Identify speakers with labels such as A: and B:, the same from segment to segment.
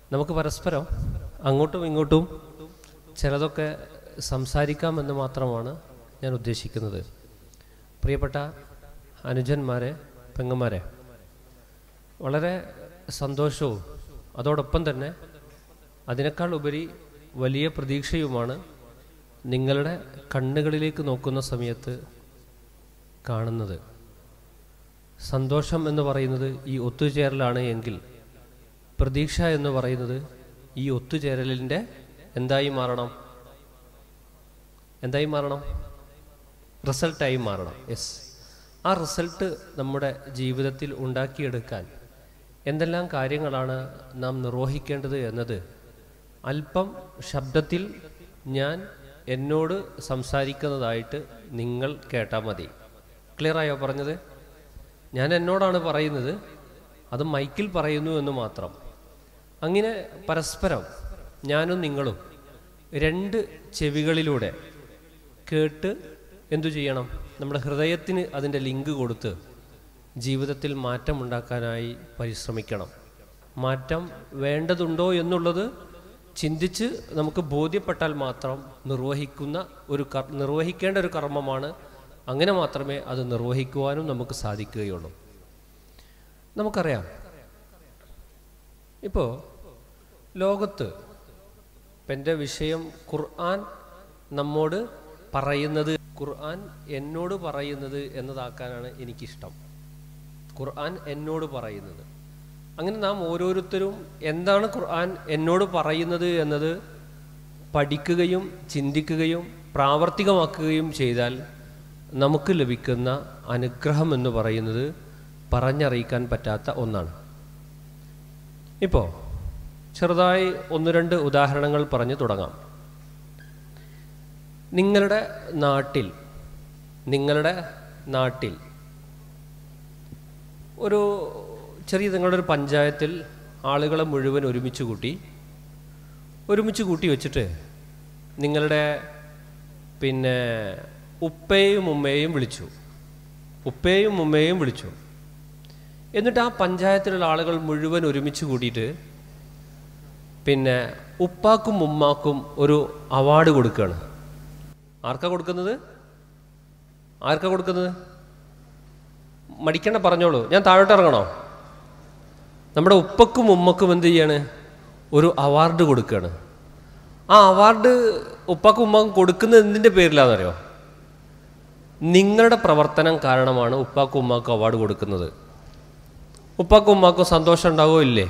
A: നമുക്ക് പരസ്പരം അങ്ങോട്ടും ഇങ്ങോട്ടും ചിലതൊക്കെ സംസാരിക്കാമെന്ന് മാത്രമാണ് ഞാൻ ഉദ്ദേശിക്കുന്നത് പ്രിയപ്പെട്ട അനുജന്മാരെ പെങ്ങന്മാരെ വളരെ സന്തോഷവും അതോടൊപ്പം തന്നെ അതിനേക്കാൾ ഉപരി വലിയ പ്രതീക്ഷയുമാണ് നിങ്ങളുടെ കണ്ണുകളിലേക്ക് നോക്കുന്ന സമയത്ത് കാണുന്നത് സന്തോഷം എന്ന് പറയുന്നത് ഈ ഒത്തുചേരലാണ് എങ്കിൽ പ്രതീക്ഷ എന്ന് പറയുന്നത് ഈ ഒത്തുചേരലിൻ്റെ എന്തായി മാറണം എന്തായി മാറണം റിസൾട്ടായി മാറണം യെസ് ആ റിസൾട്ട് നമ്മുടെ ജീവിതത്തിൽ ഉണ്ടാക്കിയെടുക്കാൻ എന്തെല്ലാം കാര്യങ്ങളാണ് നാം നിർവഹിക്കേണ്ടത് എന്നത് അല്പം ശബ്ദത്തിൽ ഞാൻ എന്നോട് സംസാരിക്കുന്നതായിട്ട് നിങ്ങൾ കേട്ടാൽ മതി ക്ലിയറായോ പറഞ്ഞത് ഞാൻ എന്നോടാണ് പറയുന്നത് അത് മൈക്കിൽ പറയുന്നു എന്ന് മാത്രം അങ്ങനെ പരസ്പരം ഞാനും നിങ്ങളും രണ്ട് ചെവികളിലൂടെ കേട്ട് എന്തു ചെയ്യണം നമ്മുടെ ഹൃദയത്തിന് അതിൻ്റെ ലിങ്ക് കൊടുത്ത് ജീവിതത്തിൽ മാറ്റമുണ്ടാക്കാനായി പരിശ്രമിക്കണം മാറ്റം വേണ്ടതുണ്ടോ എന്നുള്ളത് ചിന്തിച്ച് നമുക്ക് ബോധ്യപ്പെട്ടാൽ മാത്രം നിർവഹിക്കുന്ന ഒരു കർ- നിർവഹിക്കേണ്ട ഒരു കർമ്മമാണ് അങ്ങനെ മാത്രമേ അത് നിർവഹിക്കുവാനും നമുക്ക് സാധിക്കുകയുള്ളൂ നമുക്കറിയാം ഇപ്പോൾ ലോകത്ത് ഇപ്പം എൻ്റെ വിഷയം ഖുർആൻ നമ്മോട് പറയുന്നത് ഖുർആൻ എന്നോട് പറയുന്നത് എന്നതാക്കാനാണ് എനിക്കിഷ്ടം ഖുർആൻ എന്നോട് പറയുന്നത് അങ്ങനെ നാം ഓരോരുത്തരും എന്താണ് ഖുർആൻ എന്നോട് പറയുന്നത് എന്നത് പഠിക്കുകയും ചിന്തിക്കുകയും പ്രാവർത്തികമാക്കുകയും ചെയ്താൽ നമുക്ക് ലഭിക്കുന്ന അനുഗ്രഹം എന്ന് പറയുന്നത് പറഞ്ഞറിയിക്കാൻ പറ്റാത്ത ഒന്നാണ് ഇപ്പോൾ ചെറുതായി ഒന്ന് രണ്ട് ഉദാഹരണങ്ങൾ പറഞ്ഞു തുടങ്ങാം നിങ്ങളുടെ നാട്ടിൽ നിങ്ങളുടെ നാട്ടിൽ ഒരു ചെറിയ നിങ്ങളുടെ ഒരു പഞ്ചായത്തിൽ ആളുകളെ മുഴുവൻ ഒരുമിച്ച് കൂട്ടി ഒരുമിച്ച് കൂട്ടി വെച്ചിട്ട് നിങ്ങളുടെ പിന്നെ ഉപ്പയും ഉമ്മയും വിളിച്ചു ഉപ്പയും ഉമ്മയും വിളിച്ചു എന്നിട്ട് ആ പഞ്ചായത്തിലുള്ള ആളുകൾ മുഴുവൻ ഒരുമിച്ച് കൂട്ടിയിട്ട് പിന്നെ ഉപ്പാക്കും ഉമ്മാക്കും ഒരു അവാർഡ് കൊടുക്കുകയാണ് ആർക്കാ കൊടുക്കുന്നത് ആർക്കാ കൊടുക്കുന്നത് മടിക്കണ്ട പറഞ്ഞോളൂ ഞാൻ താഴോട്ട് ഇറങ്ങണോ നമ്മുടെ ഉപ്പക്കും ഉമ്മക്കും എന്ത് ചെയ്യാണ് ഒരു അവാർഡ് കൊടുക്കുകയാണ് ആ അവാർഡ് ഉപ്പാക്കും ഉമ്മക്കും കൊടുക്കുന്നത് എന്തിൻ്റെ പേരിലാണെന്നറിയോ നിങ്ങളുടെ പ്രവർത്തനം കാരണമാണ് ഉപ്പാക്കും ഉമ്മാക്കും അവാർഡ് കൊടുക്കുന്നത് ഉപ്പാക്കും ഉമ്മാക്കും സന്തോഷം ഉണ്ടാവുമോ ഇല്ലേ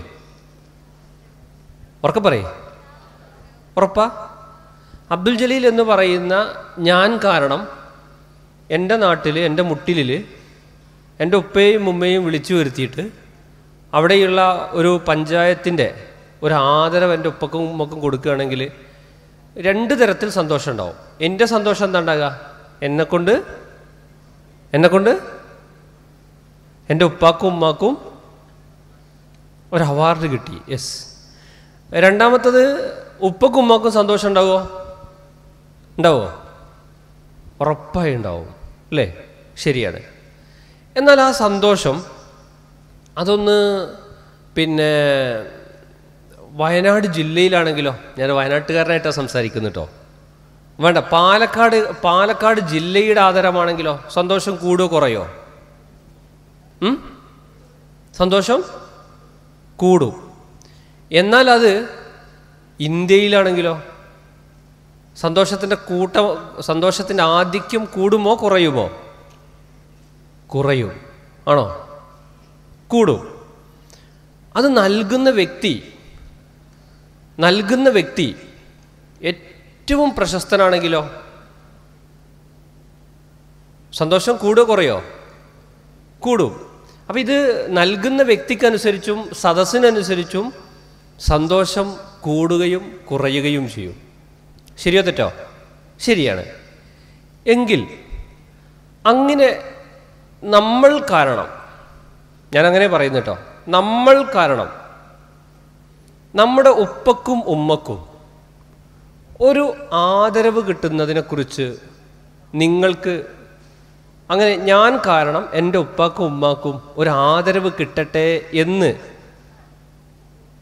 A: ഉറക്കെ പറയേ ഉറപ്പാ അബ്ദുൽ ജലീൽ എന്ന് പറയുന്ന ഞാൻ കാരണം എൻ്റെ നാട്ടിൽ എൻ്റെ മുട്ടിലിൽ എൻ്റെ ഉപ്പയും ഉമ്മയും വിളിച്ചു വരുത്തിയിട്ട് അവിടെയുള്ള ഒരു പഞ്ചായത്തിൻ്റെ ഒരു ആദരവ് എൻ്റെ ഉപ്പക്കും ഉമ്മക്കും കൊടുക്കുകയാണെങ്കിൽ രണ്ട് തരത്തിൽ സന്തോഷം ഉണ്ടാവും എൻ്റെ സന്തോഷം എന്താ ഉണ്ടാകുക എന്നെക്കൊണ്ട് എന്നെക്കൊണ്ട് എൻ്റെ ഉപ്പാക്കും ഉമ്മാക്കും ഒരു അവാർഡ് കിട്ടി യെസ് രണ്ടാമത്തത് ഉപ്പക്കും ഉമ്മാക്കും സന്തോഷം ഉണ്ടാവുമോ ഉണ്ടാവുമോ ഉറപ്പായി ഉണ്ടാവും അല്ലേ ശരിയാണ് എന്നാൽ ആ സന്തോഷം അതൊന്ന് പിന്നെ വയനാട് ജില്ലയിലാണെങ്കിലോ ഞാൻ വയനാട്ടുകാരനായിട്ടാണ് സംസാരിക്കുന്നു കേട്ടോ വേണ്ട പാലക്കാട് പാലക്കാട് ജില്ലയുടെ ആദരമാണെങ്കിലോ സന്തോഷം കൂടുകയോ കുറയോ ഉം? സന്തോഷം കൂടും എന്നാൽ അത് ഇന്ത്യയിലാണെങ്കിലോ സന്തോഷത്തിൻ്റെ കൂട്ട സന്തോഷത്തിൻ്റെ ആധിക്യം കൂടുമോ കുറയുമോ കുറയും ആണോ കൂടും അത് നൽകുന്ന വ്യക്തി നൽകുന്ന വ്യക്തി ഏറ്റവും പ്രശസ്തനാണെങ്കിലോ സന്തോഷം കൂടുക കുറയോ കൂടും അപ്പം ഇത് നൽകുന്ന വ്യക്തിക്കനുസരിച്ചും സദസ്സിനനുസരിച്ചും സന്തോഷം കൂടുകയും കുറയുകയും ചെയ്യും ശരിയോ തെറ്റോ ശരിയാണ് എങ്കിൽ അങ്ങനെ നമ്മൾ കാരണം ഞാൻ അങ്ങനെ പറയുന്നു കേട്ടോ നമ്മൾ കാരണം നമ്മുടെ ഉപ്പക്കും ഉമ്മക്കും ഒരു ആദരവ് കിട്ടുന്നതിനെക്കുറിച്ച് നിങ്ങൾക്ക് അങ്ങനെ ഞാൻ കാരണം എൻ്റെ ഉപ്പാക്കും ഉമ്മാക്കും ഒരു ആദരവ് കിട്ടട്ടെ എന്ന്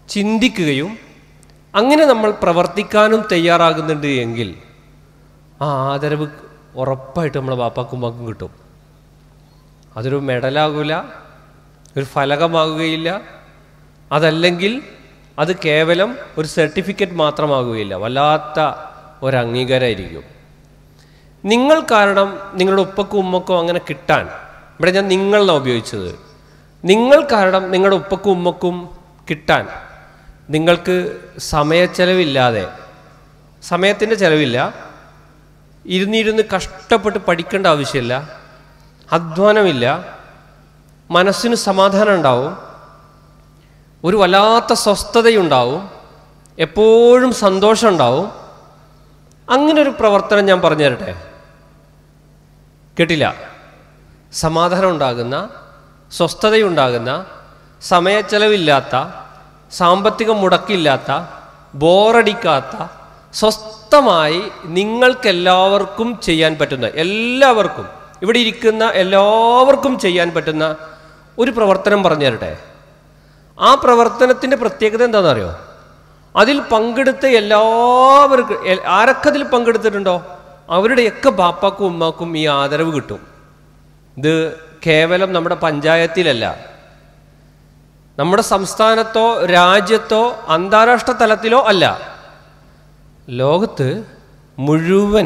A: ചിന്തിക്കുകയും അങ്ങനെ നമ്മൾ പ്രവർത്തിക്കാനും തയ്യാറാകുന്നുണ്ട് എങ്കിൽ ആ ആദരവ് ഉറപ്പായിട്ട് നമ്മളെ ബാപ്പാക്കും ഉമ്മാക്കും കിട്ടും അതൊരു മെഡലാകൂല ഒരു ഫലകമാകുകയില്ല അതല്ലെങ്കിൽ അത് കേവലം ഒരു സർട്ടിഫിക്കറ്റ് മാത്രമാകുകയില്ല വല്ലാത്ത ഒരു അംഗീകാരമായിരിക്കും നിങ്ങൾ കാരണം നിങ്ങളുടെ ഉപ്പക്കും ഉമ്മക്കും അങ്ങനെ കിട്ടാൻ ഇവിടെ ഞാൻ നിങ്ങളാണ് ഉപയോഗിച്ചത് നിങ്ങൾ കാരണം നിങ്ങളുടെ ഉപ്പക്കും ഉമ്മക്കും കിട്ടാൻ നിങ്ങൾക്ക് സമയച്ചെലവില്ലാതെ സമയത്തിൻ്റെ ചെലവില്ല ഇരുന്നിരുന്ന് കഷ്ടപ്പെട്ട് പഠിക്കേണ്ട ആവശ്യമില്ല അധ്വാനമില്ല മനസ്സിന് സമാധാനം ഉണ്ടാവും ഒരു വല്ലാത്ത സ്വസ്ഥതയുണ്ടാവും എപ്പോഴും സന്തോഷം ഉണ്ടാവും അങ്ങനെ ഒരു പ്രവർത്തനം ഞാൻ പറഞ്ഞു തരട്ടെ കേട്ടില്ല സമാധാനം ഉണ്ടാകുന്ന സ്വസ്ഥതയുണ്ടാകുന്ന സമയച്ചെലവില്ലാത്ത സാമ്പത്തിക മുടക്കില്ലാത്ത ബോറടിക്കാത്ത സ്വസ്ഥമായി നിങ്ങൾക്കെല്ലാവർക്കും ചെയ്യാൻ പറ്റുന്ന എല്ലാവർക്കും ഇവിടെ ഇരിക്കുന്ന എല്ലാവർക്കും ചെയ്യാൻ പറ്റുന്ന ഒരു പ്രവർത്തനം പറഞ്ഞു തരട്ടെ ആ പ്രവർത്തനത്തിൻ്റെ പ്രത്യേകത എന്താണെന്നറിയോ അതിൽ പങ്കെടുത്ത എല്ലാവർക്കും എ- ആരൊക്കെ അതിൽ പങ്കെടുത്തിട്ടുണ്ടോ അവരുടെയൊക്കെ ബാപ്പാക്കും ഉമ്മാക്കും ഈ ആദരവ് കിട്ടും ഇത് കേവലം നമ്മുടെ പഞ്ചായത്തിലല്ല നമ്മുടെ സംസ്ഥാനത്തോ രാജ്യത്തോ അന്താരാഷ്ട്ര തലത്തിലോ അല്ല ലോകത്ത് മുഴുവൻ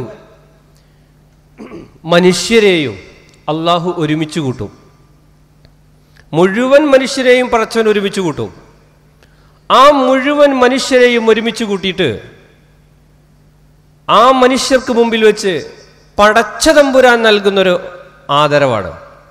A: മനുഷ്യരെയും അള്ളാഹു ഒരുമിച്ച് കൂട്ടും മുഴുവൻ മനുഷ്യരെയും പടച്ചവൻ ഒരുമിച്ച് കൂട്ടും ആ മുഴുവൻ മനുഷ്യരെയും ഒരുമിച്ച് കൂട്ടിയിട്ട് ആ മനുഷ്യർക്ക് മുമ്പിൽ വെച്ച് പടച്ച തമ്പുരാൻ നൽകുന്നൊരു ആദരവാണ്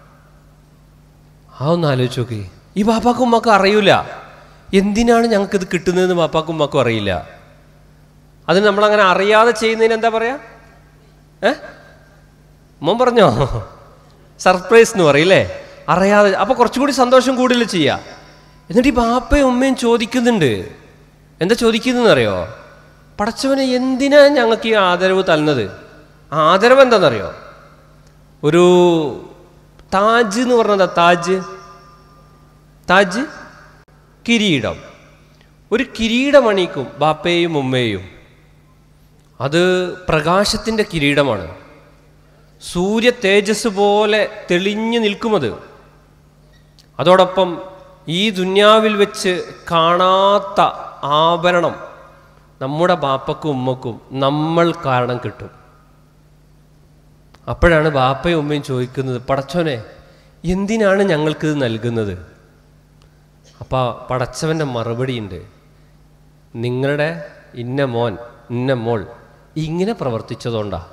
A: ആ ഒന്ന് ആലോചിച്ച് നോക്കി ഈ ബാപ്പാക്കും ഉമ്മാക്കും അറിയൂല എന്തിനാണ് ഞങ്ങൾക്ക് ഇത് കിട്ടുന്നതെന്ന് ബാപ്പാക്കും ഉമ്മാക്കും അറിയില്ല അത് നമ്മളങ്ങനെ അറിയാതെ ചെയ്യുന്നതിന് എന്താ പറയാ ഏ മോൻ പറഞ്ഞോ സർപ്രൈസ് എന്ന് പറയില്ലേ അറിയാതെ അപ്പൊ കുറച്ചുകൂടി സന്തോഷം കൂടുതൽ ചെയ്യാ എന്നിട്ട് ഈ ബാപ്പയും ഉമ്മയും ചോദിക്കുന്നുണ്ട് എന്താ ചോദിക്കുന്നതെന്ന് അറിയോ പടച്ചവനെ എന്തിനാ ഞങ്ങൾക്ക് ഈ ആദരവ് തന്നത് ആദരവ് എന്താണെന്നറിയോ ഒരു താജ് എന്ന് പറഞ്ഞതാ താജ് താജ് കിരീടം ഒരു കിരീടം അണിയിക്കും ബാപ്പയെയും ഉമ്മയെയും അത് പ്രകാശത്തിൻ്റെ കിരീടമാണ് സൂര്യ തേജസ് പോലെ തെളിഞ്ഞു നിൽക്കുമത് അതോടൊപ്പം ഈ ദുന്യാവിൽ വെച്ച് കാണാത്ത ആഭരണം നമ്മുടെ ബാപ്പക്കും ഉമ്മക്കും നമ്മൾ കാരണം കിട്ടും അപ്പോഴാണ് ബാപ്പയും ഉമ്മയും ചോദിക്കുന്നത് പടച്ചോനെ എന്തിനാണ് ഞങ്ങൾക്കിത് നൽകുന്നത് അപ്പോൾ പടച്ചവൻ്റെ മറുപടിയുണ്ട് നിങ്ങളുടെ ഇന്ന മോൻ ഇന്ന മോൾ ഇങ്ങനെ പ്രവർത്തിച്ചതുകൊണ്ടാ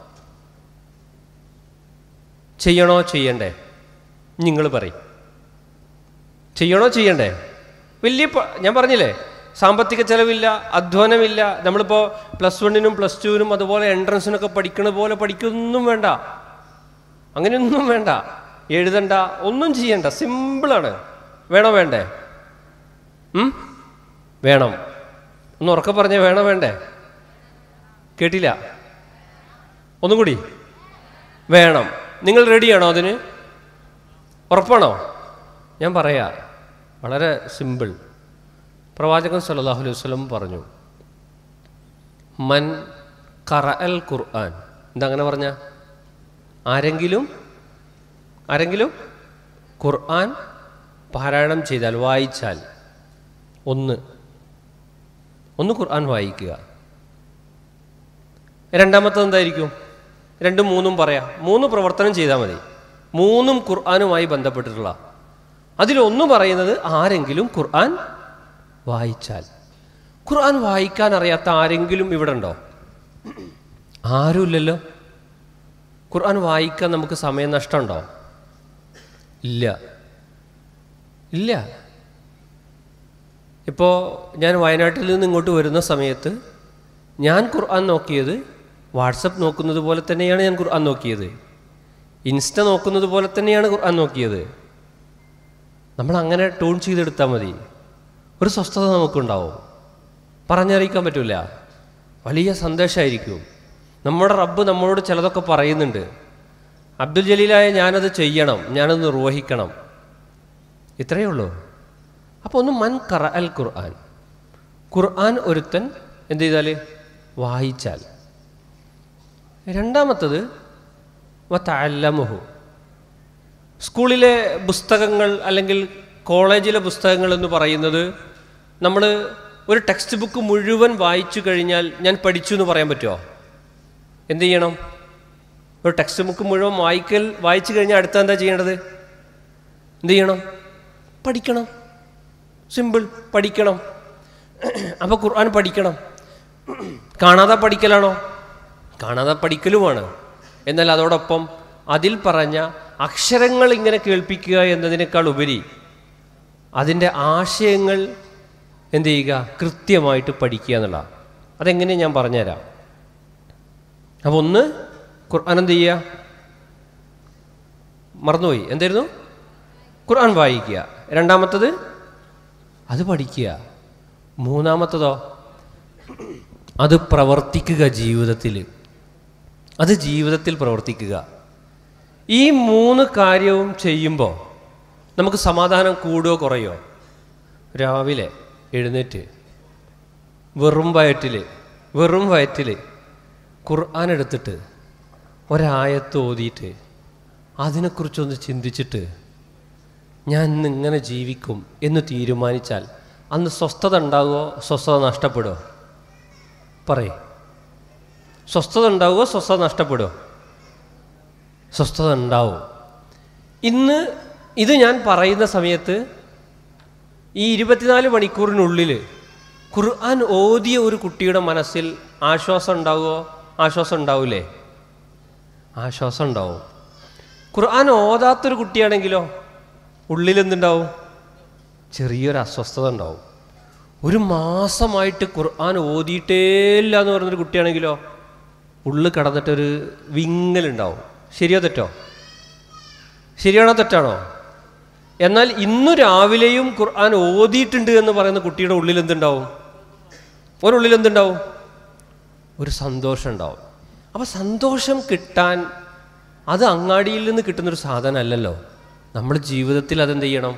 A: ചെയ്യണോ ചെയ്യണ്ടേ നിങ്ങൾ പറയും ചെയ്യണോ ചെയ്യണ്ടേ വലിയ പ- ഞാൻ പറഞ്ഞില്ലേ സാമ്പത്തിക ചെലവില്ല അധ്വാനമില്ല നമ്മളിപ്പോൾ പ്ലസ് വണ്ണിനും പ്ലസ് ടുവിനും അതുപോലെ എൻട്രൻസിനൊക്കെ പഠിക്കണ പോലെ പഠിക്കൊന്നും വേണ്ട അങ്ങനെയൊന്നും വേണ്ട എഴുതണ്ട ഒന്നും ചെയ്യണ്ട സിമ്പിളാണ് വേണോ വേണ്ടേ ഉം? വേണം ഒന്ന് ഉറക്കെ പറഞ്ഞേ വേണോ വേണ്ടേ കേട്ടില്ല ഒന്നും കൂടി വേണം നിങ്ങൾ റെഡിയാണോ അതിന് ഉറപ്പാണോ ഞാൻ പറയാ വളരെ സിമ്പിൾ പ്രവാചകൻ സല്ലല്ലാഹു അലൈഹി വസല്ലം പറഞ്ഞു മൻ കറ അൽ ഖുർആൻ എന്താ അങ്ങനെ പറഞ്ഞ ആരെങ്കിലും ആരെങ്കിലും ഖുർആൻ പാരായണം ചെയ്താൽ വായിച്ചാൽ ഒന്ന് ഒന്ന് ഖുർആൻ വായിക്കുക രണ്ടാമത്തത് എന്തായിരിക്കും രണ്ടും മൂന്നും പറയാം മൂന്ന് പ്രവർത്തനം ചെയ്താൽ മതി മൂന്നും ഖുർആനുമായി ബന്ധപ്പെട്ടിട്ടുള്ള അതിലൊന്ന് പറയുന്നത് ആരെങ്കിലും ഖുർആൻ വായിച്ചാൽ ഖുർആൻ വായിക്കാൻ അറിയാത്ത ആരെങ്കിലും ഇവിടെ ഉണ്ടോ ആരുമില്ലല്ലോ ഖുർആൻ വായിക്കാൻ നമുക്ക് സമയം നഷ്ടമുണ്ടോ ഇല്ല ഇല്ല ഇപ്പോൾ ഞാൻ വയനാട്ടിൽ നിന്ന് ഇങ്ങോട്ട് വരുന്ന സമയത്ത് ഞാൻ ഖുർആൻ നോക്കിയത് വാട്സപ്പ് നോക്കുന്നത് പോലെ തന്നെയാണ് ഞാൻ ഖുർആൻ നോക്കിയത് ഇൻസ്റ്റ നോക്കുന്നത് പോലെ തന്നെയാണ് ഖുർആൻ നോക്കിയത് നമ്മൾ അങ്ങനെ ട്യൂൺ ചെയ്തെടുത്താൽ മതി ഒരു സ്വസ്ഥത നമുക്കുണ്ടാവും പറഞ്ഞറിയിക്കാൻ പറ്റില്ല വലിയ സന്ദേശമായിരിക്കും നമ്മുടെ റബ്ബ് നമ്മളോട് ചിലതൊക്കെ പറയുന്നുണ്ട് അബ്ദുൽ ജലീലായ ഞാനത് ചെയ്യണം ഞാനത് നിർവഹിക്കണം ഇത്രയേ ഉള്ളൂ അപ്പോൾ ഒന്ന് മൻ കറ അൽ ഖുർആൻ ഖുർആൻ ഒരുത്തൻ എന്ത് ചെയ്താൽ വായിച്ചാൽ രണ്ടാമത്തത് വത്തല്ലമുഹു സ്കൂളിലെ പുസ്തകങ്ങൾ അല്ലെങ്കിൽ കോളേജിലെ പുസ്തകങ്ങൾ എന്ന് പറയുന്നത് നമ്മൾ ഒരു ടെക്സ്റ്റ് ബുക്ക് മുഴുവൻ വായിച്ചു കഴിഞ്ഞാൽ ഞാൻ പഠിച്ചു എന്ന് പറയാൻ പറ്റുമോ എന്ത് ചെയ്യണം ഒരു ടെക്സ്റ്റ് ബുക്ക് മുഴുവൻ വായിക്കൽ വായിച്ചു കഴിഞ്ഞാൽ അടുത്ത എന്താ ചെയ്യേണ്ടത് എന്ത് ചെയ്യണം പഠിക്കണം സിമ്പിൾ പഠിക്കണം അപ്പോൾ ഖുർആൻ പഠിക്കണം കാണാതെ പഠിക്കലാണോ കാണാതെ പഠിക്കലുമാണ് എന്നാൽ അതോടൊപ്പം അതിൽ പറഞ്ഞ അക്ഷരങ്ങൾ ഇങ്ങനെ കേൾപ്പിക്കുക എന്നതിനേക്കാൾ ഉപരി അതിൻ്റെ ആശയങ്ങൾ എന്ത് ചെയ്യുക കൃത്യമായിട്ട് പഠിക്കുക എന്നുള്ള അതെങ്ങനെ ഞാൻ പറഞ്ഞുതരാം അപ്പോൾ ഒന്ന് ഖുർആൻ എന്ത് ചെയ്യുക മറന്നുപോയി എന്തായിരുന്നു ഖുർആൻ വായിക്കുക രണ്ടാമത്തത് അത് പഠിക്കുക മൂന്നാമത്തതോ അത് പ്രവർത്തിക്കുക ജീവിതത്തിൽ അത് ജീവിതത്തിൽ പ്രവർത്തിക്കുക ഈ മൂന്ന് കാര്യവും ചെയ്യുമ്പോൾ നമുക്ക് സമാധാനം കൂടുകയോ കുറയോ രാവിലെ എഴുന്നേറ്റ് വെറും വയറ്റിൽ വെറും വയറ്റിൽ ഖുർആൻ എടുത്തിട്ട് ഒരായത്ത് ഓതിയിട്ട് അതിനെക്കുറിച്ചൊന്ന് ചിന്തിച്ചിട്ട് ഞാൻ ഇന്ന് ഇങ്ങനെ ജീവിക്കും എന്ന് തീരുമാനിച്ചാൽ അന്ന് സ്വസ്ഥത ഉണ്ടാകുമോ സ്വസ്ഥത നഷ്ടപ്പെടുമോ പറയേ സ്വസ്ഥത ഉണ്ടാവുമോ സ്വസ്ഥത നഷ്ടപ്പെടുമോ സ്വസ്ഥത ഉണ്ടാവും ഇന്ന് ഇത് ഞാൻ പറയുന്ന സമയത്ത് ഈ ഇരുപത്തിനാല് മണിക്കൂറിനുള്ളിൽ ഖുർആൻ ഓതിയ ഒരു കുട്ടിയുടെ മനസ്സിൽ ആശ്വാസം ഉണ്ടാവുമോ ആശ്വാസം ഉണ്ടാവില്ലേ ആശ്വാസം ഉണ്ടാവും ഖുർആൻ ഓതാത്തൊരു കുട്ടിയാണെങ്കിലോ ഉള്ളിലെന്തുണ്ടാവും ചെറിയൊരു അസ്വസ്ഥത ഉണ്ടാവും ഒരു മാസമായിട്ട് ഖുർആൻ ഓതിയിട്ടേ ഇല്ല എന്ന് പറഞ്ഞൊരു കുട്ടിയാണെങ്കിലോ ഉള്ളിൽ കടന്നിട്ടൊരു വിങ്ങലുണ്ടാവും ശരിയോ തെറ്റോ ശരിയാണോ തെറ്റാണോ എന്നാൽ ഇന്നു രാവിലെയും ഖുർആൻ ഓതിയിട്ടുണ്ട് എന്ന് പറയുന്ന കുട്ടിയുടെ ഉള്ളിൽ എന്തുണ്ടാവും ഒരുള്ളിൽ എന്തുണ്ടാവും ഒരു സന്തോഷം ഉണ്ടാവും അപ്പം സന്തോഷം കിട്ടാൻ അത് അങ്ങാടിയിൽ നിന്ന് കിട്ടുന്നൊരു സാധനമല്ലല്ലോ നമ്മൾ ജീവിതത്തിൽ അതെന്ത് ചെയ്യണം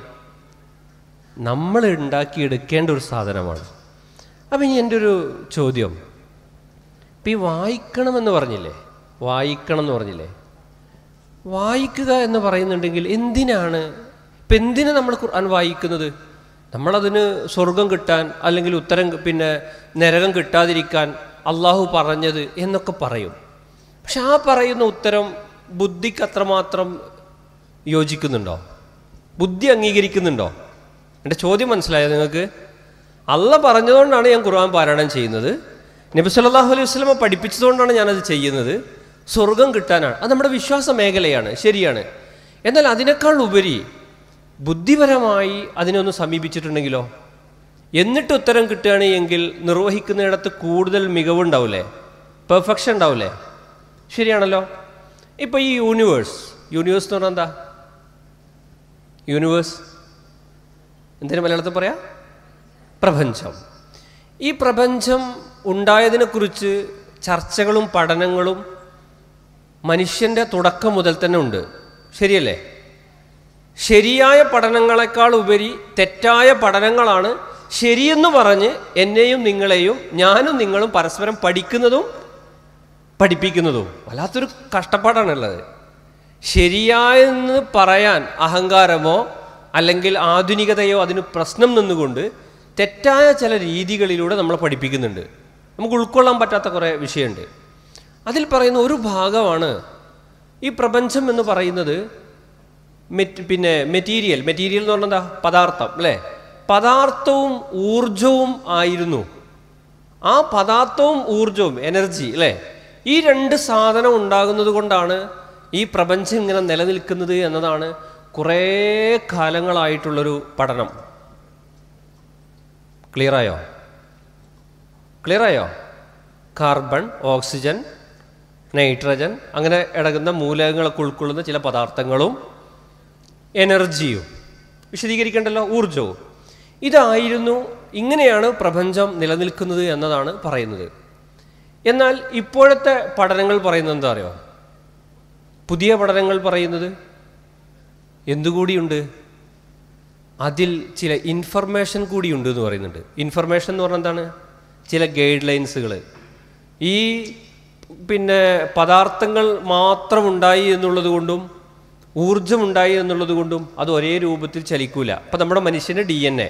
A: നമ്മൾ ഉണ്ടാക്കിയെടുക്കേണ്ട ഒരു സാധനമാണ് അപ്പം ഇനി എൻ്റെ ഒരു ചോദ്യം ഇപ്പം ഈ വായിക്കണമെന്ന് പറഞ്ഞില്ലേ വായിക്കണം എന്ന് പറഞ്ഞില്ലേ വായിക്കുക എന്ന് പറയുന്നുണ്ടെങ്കിൽ എന്തിനാണ് ഇപ്പം എന്തിനാണ് നമ്മൾ ഖുർആൻ വായിക്കുന്നത് നമ്മളതിന് സ്വർഗം കിട്ടാൻ അല്ലെങ്കിൽ ഉത്തരം പിന്നെ നരകം കിട്ടാതിരിക്കാൻ അള്ളാഹു പറഞ്ഞത് എന്നൊക്കെ പറയും പക്ഷെ ആ പറയുന്ന ഉത്തരം ബുദ്ധിക്ക് അത്രമാത്രം യോജിക്കുന്നുണ്ടോ ബുദ്ധി അംഗീകരിക്കുന്നുണ്ടോ എൻ്റെ ചോദ്യം മനസ്സിലായോ നിങ്ങൾക്ക് അല്ല പറഞ്ഞതുകൊണ്ടാണ് ഞാൻ ഖുർആൻ പാരായണം ചെയ്യുന്നത് നബി സല്ലല്ലാഹു അലൈഹി വസല്ലമ പഠിപ്പിച്ചതുകൊണ്ടാണ് ഞാനത് ചെയ്യുന്നത് സ്വർഗം കിട്ടാനാണ് അത് നമ്മുടെ വിശ്വാസ മേഖലയാണ് ശരിയാണ് എന്നാൽ അതിനേക്കാൾ ഉപരി ബുദ്ധിപരമായി അതിനെ ഒന്ന് സമീപിച്ചിട്ടുണ്ടെങ്കിലോ എന്നിട്ട് ഉത്തരം കിട്ടുകയാണെങ്കിൽ നിർവഹിക്കുന്നിടത്ത് കൂടുതൽ മികവുണ്ടാവില്ലേ പെർഫെക്ഷൻ ഉണ്ടാവില്ലേ ശരിയാണല്ലോ ഇപ്പോൾ ഈ യൂണിവേഴ്സ് യൂണിവേഴ്സ് എന്ന് പറഞ്ഞാൽ എന്താ യൂണിവേഴ്സ് എന്തിനു മലയാളത്തിൽ പറയാ പ്രപഞ്ചം ഈ പ്രപഞ്ചം ഉണ്ടായതിനെക്കുറിച്ച് ചർച്ചകളും പഠനങ്ങളും മനുഷ്യൻ്റെ തുടക്കം മുതൽ തന്നെ ഉണ്ട് ശരിയല്ലേ ശരിയായ പഠനങ്ങളെക്കാൾ ഉപരി തെറ്റായ പഠനങ്ങളാണ് ശരിയെന്ന് പറഞ്ഞ് എന്നെയും നിങ്ങളെയും ഞാനും നിങ്ങളും പരസ്പരം പഠിക്കുന്നതും പഠിപ്പിക്കുന്നതും വല്ലാത്തൊരു കഷ്ടപ്പാടാണുള്ളത് ശരിയായെന്ന് പറയാൻ അഹങ്കാരമോ അല്ലെങ്കിൽ ആധുനികതയോ അതിന് പ്രശ്നം നിന്നുകൊണ്ട് തെറ്റായ ചില രീതികളിലൂടെ നമ്മളെ പഠിപ്പിക്കുന്നുണ്ട് നമുക്ക് ഉൾക്കൊള്ളാൻ പറ്റാത്ത കുറേ വിഷയമുണ്ട് അതിൽ പറയുന്ന ഒരു ഭാഗമാണ് ഈ പ്രപഞ്ചം എന്ന് പറയുന്നത് മെറ്റ് പിന്നെ മെറ്റീരിയൽ മെറ്റീരിയൽ എന്ന് പറഞ്ഞാൽ എന്താ പദാർത്ഥം അല്ലേ പദാർത്ഥവും ഊർജവും ആയിരുന്നു ആ പദാർത്ഥവും ഊർജവും എനർജി അല്ലേ ഈ രണ്ട് സാധനം ഉണ്ടാകുന്നത് കൊണ്ടാണ് ഈ പ്രപഞ്ചം ഇങ്ങനെ നിലനിൽക്കുന്നത് എന്നതാണ് കുറേ കാലങ്ങളായിട്ടുള്ളൊരു പഠനം ക്ലിയറായോ ക്ലിയറായോ കാർബൺ ഓക്സിജൻ നൈട്രജൻ അങ്ങനെ ഇടകുന്ന മൂലകങ്ങളൊക്കെ ഉൾക്കൊള്ളുന്ന ചില പദാർത്ഥങ്ങളും എനർജിയും വിശദീകരിക്കേണ്ടല്ലോ ഊർജവും ഇതായിരുന്നു ഇങ്ങനെയാണ് പ്രപഞ്ചം നിലനിൽക്കുന്നത് എന്നതാണ് പറയുന്നത് എന്നാൽ ഇപ്പോഴത്തെ പഠനങ്ങൾ പറയുന്നത് എന്താ അറിയോ പുതിയ പഠനങ്ങൾ പറയുന്നത് എന്തുകൂടിയുണ്ട് അതിൽ ചില ഇൻഫർമേഷൻ കൂടി ഉണ്ട് എന്ന് പറയുന്നുണ്ട് ഇൻഫർമേഷൻ എന്ന് പറഞ്ഞാൽ എന്താണ് ചില ഗൈഡ് ലൈൻസുകൾ ഈ പിന്നെ പദാർത്ഥങ്ങൾ മാത്രം ഉണ്ടായി എന്നുള്ളത് കൊണ്ടും ഊർജമുണ്ടായി എന്നുള്ളത് കൊണ്ടും അത് ഒരേ രൂപത്തിൽ ചലിക്കൂല അപ്പം നമ്മുടെ മനുഷ്യന് ഡി എൻ എ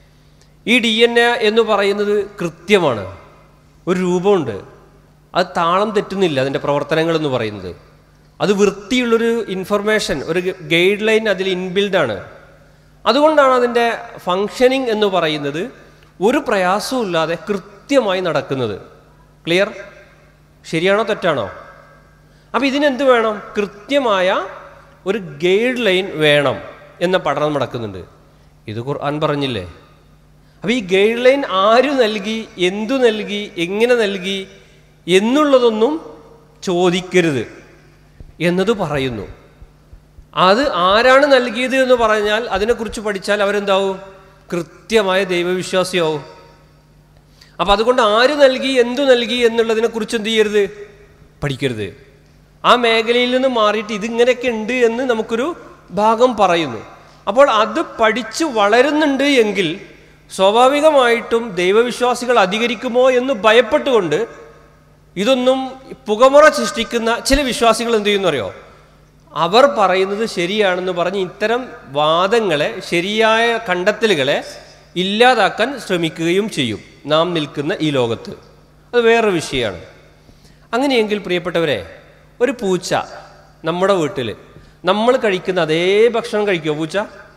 A: ഈ ഡി എൻ എ എന്ന് പറയുന്നത് കൃത്യമാണ് ഒരു രൂപമുണ്ട് അത് താളം തെറ്റുന്നില്ല അതിൻ്റെ പ്രവർത്തനങ്ങൾ എന്ന് പറയുന്നത് അത് വൃത്തിയുള്ളൊരു ഇൻഫർമേഷൻ ഒരു ഗൈഡ് ലൈൻ അതിൽ ഇൻബിൽഡാണ് അതുകൊണ്ടാണ് അതിൻ്റെ ഫങ്ഷനിങ് എന്ന് പറയുന്നത് ഒരു പ്രയാസവും ഇല്ലാതെ കൃത്യമായി നടക്കുന്നത് ക്ലിയർ ശരിയാണോ തെറ്റാണോ അപ്പം ഇതിനെന്ത് വേണം കൃത്യമായ ഒരു ഗൈഡ് ലൈൻ വേണം എന്ന പഠനം നടക്കുന്നുണ്ട് ഇത് ഖുർആൻ പറഞ്ഞില്ലേ അപ്പം ഈ ഗൈഡ് ലൈൻ ആര് നൽകി എന്തു നൽകി എങ്ങനെ നൽകി എന്നുള്ളതൊന്നും ചോദിക്കരുത് എന്നത് പറയുന്നു അത് ആരാണ് നൽകിയത് എന്ന് പറഞ്ഞാൽ അതിനെക്കുറിച്ച് പഠിച്ചാൽ അവരെന്താവും കൃത്യമായ ദൈവവിശ്വാസിയാവും അപ്പം അതുകൊണ്ട് ആര് നൽകി എന്തു നൽകി എന്നുള്ളതിനെക്കുറിച്ച് എന്ത് ചെയ്യരുത് പഠിക്കരുത് ആ മേഖലയിൽ നിന്ന് മാറിയിട്ട് ഇതിങ്ങനെയൊക്കെ ഉണ്ട് എന്ന് നമുക്കൊരു ഭാഗം പറയുന്നു അപ്പോൾ അത് പഠിച്ച് വളരുന്നുണ്ട് എങ്കിൽ സ്വാഭാവികമായിട്ടും ദൈവവിശ്വാസികൾ അധികരിക്കുമോ എന്ന് ഭയപ്പെട്ടുകൊണ്ട് ഇതൊന്നും പുകമുറ സൃഷ്ടിക്കുന്ന ചില വിശ്വാസികൾ എന്ത് ചെയ്യുന്നു അറിയോ അവർ പറയുന്നത് ശരിയാണെന്ന് പറഞ്ഞ് ഇത്തരം വാദങ്ങളെ ശരിയായ കണ്ടെത്തലുകളെ ഇല്ലാതാക്കാൻ ശ്രമിക്കുകയും ചെയ്യും നാം നിൽക്കുന്ന ഈ ലോകത്ത് അത് വേറൊരു വിഷയമാണ് അങ്ങനെയെങ്കിൽ പ്രിയപ്പെട്ടവരെ ഒരു പൂച്ച നമ്മുടെ വീട്ടിൽ നമ്മൾ കഴിക്കുന്ന അതേ ഭക്ഷണം കഴിക്കുമോ പൂച്ച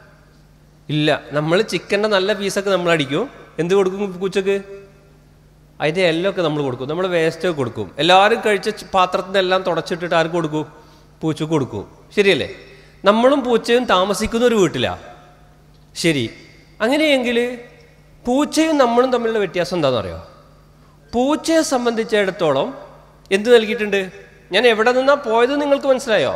A: ഇല്ല നമ്മൾ ചിക്കൻ്റെ നല്ല പീസൊക്കെ നമ്മൾ അടിക്കും എന്ത് കൊടുക്കും പൂച്ചക്ക് അതിൻ്റെ എല്ലൊക്കെ നമ്മൾ കൊടുക്കും നമ്മൾ വേസ്റ്റൊക്കെ കൊടുക്കും എല്ലാവരും കഴിച്ച ച- പാത്രത്തിൻ്റെ എല്ലാം തുടച്ചിട്ടിട്ട് ആർക്ക് കൊടുക്കും പൂച്ചക്ക് കൊടുക്കും ശരിയല്ലേ നമ്മളും പൂച്ചയും താമസിക്കുന്ന ഒരു വീട്ടിലാണ് ശരി അങ്ങനെയെങ്കിൽ പൂച്ചയും നമ്മളും തമ്മിലുള്ള വ്യത്യാസം എന്താണെന്ന് അറിയോ പൂച്ചയെ സംബന്ധിച്ചിടത്തോളം എന്ത് നൽകിയിട്ടുണ്ട് ഞാൻ എവിടെ നിന്നാ പോയത് നിങ്ങൾക്ക് മനസ്സിലായോ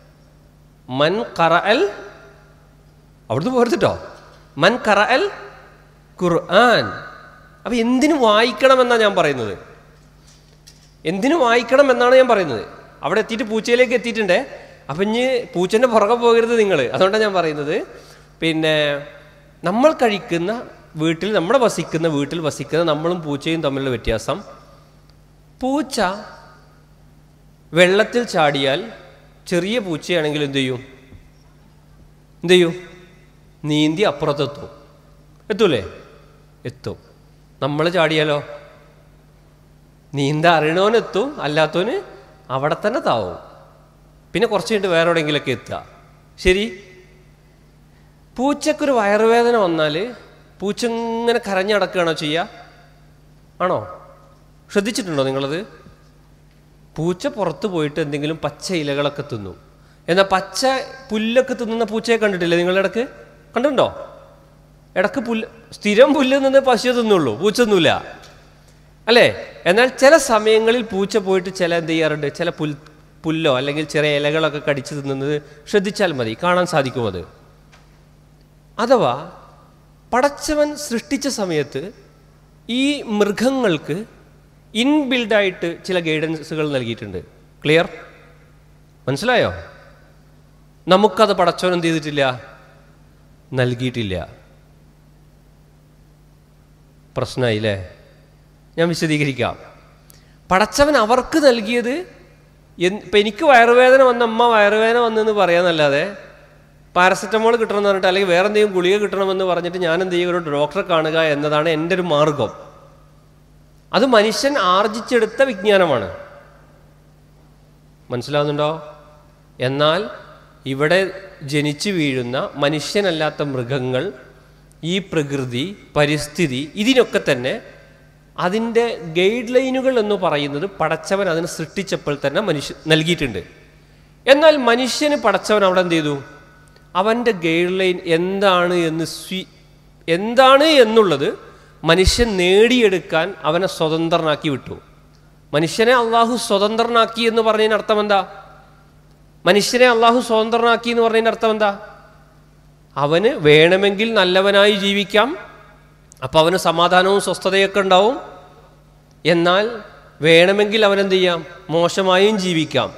A: മൻ കറ അൽ അവിടുന്ന് പോരുത്തിട്ടോ മൻ കറ അൽ ഖുർആൻ അപ്പൊ എന്തിനു വായിക്കണമെന്നാണ് ഞാൻ പറയുന്നത് എന്തിനു വായിക്കണം എന്നാണ് ഞാൻ പറയുന്നത് അവിടെ എത്തിയിട്ട് പൂച്ചയിലേക്ക് എത്തിയിട്ടുണ്ടേ അപ്പം ഇനി പൂച്ചൻ്റെ പുറകെ പോകരുത് നിങ്ങൾ അതുകൊണ്ടാണ് ഞാൻ പറയുന്നത് പിന്നെ നമ്മൾ കഴിക്കുന്ന വീട്ടിൽ നമ്മുടെ വസിക്കുന്ന വീട്ടിൽ വസിക്കുന്ന നമ്മളും പൂച്ചയും തമ്മിലുള്ള വ്യത്യാസം പൂച്ച വെള്ളത്തിൽ ചാടിയാൽ ചെറിയ പൂച്ചയാണെങ്കിൽ എന്ത് ചെയ്യും എന്ത് ചെയ്യും നീന്തി അപ്പുറത്തെത്തും എത്തൂലേ എത്തും നമ്മൾ ചാടിയാലോ നീന്ത അറിയണവനെത്തും അല്ലാത്തവന് അവിടെ തന്നെ താവും പിന്നെ കുറച്ച് കഴിഞ്ഞിട്ട് വേറെ എവിടെയെങ്കിലൊക്കെ എത്തുക ശരി പൂച്ചക്കൊരു വയറുവേദന വന്നാൽ പൂച്ച ഇങ്ങനെ കരഞ്ഞടക്കുകയാണോ ചെയ്യുക ആണോ ശ്രദ്ധിച്ചിട്ടുണ്ടോ നിങ്ങളത് പൂച്ച പുറത്ത് പോയിട്ട് എന്തെങ്കിലും പച്ച ഇലകളൊക്കെ തിന്നും എന്നാൽ പച്ച പുല്ലൊക്കെ തിന്നുന്ന പൂച്ചയെ കണ്ടിട്ടില്ലേ നിങ്ങളുടെ ഇടക്ക് കണ്ടിട്ടുണ്ടോ ഇടക്ക് പുല്ല് സ്ഥിരം പുല്ല് നിന്ന് പശു തിന്നുള്ളൂ പൂച്ച തിന്നൂല അല്ലേ എന്നാൽ ചില സമയങ്ങളിൽ പൂച്ച പോയിട്ട് ചില എന്ത് ചെയ്യാറുണ്ട് ചില പുൽ പുല്ലോ അല്ലെങ്കിൽ ചെറിയ ഇലകളൊക്കെ കടിച്ചു തിന്നുന്നത് ശ്രദ്ധിച്ചാൽ മതി കാണാൻ സാധിക്കും അത് അഥവാ പടച്ചവൻ സൃഷ്ടിച്ച സമയത്ത് ഈ മൃഗങ്ങൾക്ക് ഇൻബിൽഡായിട്ട് ചില ഗൈഡൻസുകൾ നൽകിയിട്ടുണ്ട് ക്ലിയർ മനസ്സിലായോ നമുക്കത് പടച്ചവൻ എന്ത് ചെയ്തിട്ടില്ല നൽകിയിട്ടില്ല പ്രശ്നമായില്ലേ ഞാൻ വിശദീകരിക്കാം പടച്ചവൻ അവർക്ക് നൽകിയത് എന്ത് ഇപ്പം എനിക്ക് വയറുവേദന വന്ന അമ്മ വയറുവേദന വന്നെന്ന് പറയാന്നല്ലാതെ പാരസെറ്റമോൾ കിട്ടണമെന്ന് പറഞ്ഞിട്ട് അല്ലെങ്കിൽ വേറെ എന്തെങ്കിലും ഗുളിക കിട്ടണമെന്ന് പറഞ്ഞിട്ട് ഞാൻ എന്ത് ചെയ്യും ഒരു ഡോക്ടറെ കാണുക എന്നതാണ് എൻ്റെ ഒരു മാർഗം അത് മനുഷ്യൻ ആർജിച്ചെടുത്ത വിജ്ഞാനമാണ് മനസ്സിലാവുന്നുണ്ടോ എന്നാൽ ഇവിടെ ജനിച്ചു വീഴുന്ന മനുഷ്യനല്ലാത്ത മൃഗങ്ങൾ ഈ പ്രകൃതി പരിസ്ഥിതി ഇതിനൊക്കെ തന്നെ അതിൻ്റെ ഗൈഡ് ലൈനുകൾ എന്ന് പറയുന്നത് പടച്ചവൻ അതിനെ സൃഷ്ടിച്ചപ്പോൾ തന്നെ മനുഷ്യ നൽകിയിട്ടുണ്ട് എന്നാൽ മനുഷ്യന് പടച്ചവൻ അവിടെ എന്ത് ചെയ്തു അവൻ്റെ ഗൈഡ് ലൈൻ എന്താണ് എന്ന് സ്വീ എന്താണ് എന്നുള്ളത് മനുഷ്യൻ നേടിയെടുക്കാൻ അവനെ സ്വതന്ത്രനാക്കി വിട്ടു മനുഷ്യനെ അള്ളാഹു സ്വതന്ത്രനാക്കി എന്ന് പറഞ്ഞതിന് അർത്ഥം എന്താ മനുഷ്യനെ അള്ളാഹു സ്വതന്ത്രനാക്കി എന്ന് പറഞ്ഞതിന് അർത്ഥം എന്താ അവന് വേണമെങ്കിൽ നല്ലവനായി ജീവിക്കാം അപ്പം അവന് സമാധാനവും സ്വസ്ഥതയൊക്കെ ഉണ്ടാവും എന്നാൽ വേണമെങ്കിൽ അവനെന്ത് ചെയ്യാം മോശമായും ജീവിക്കാം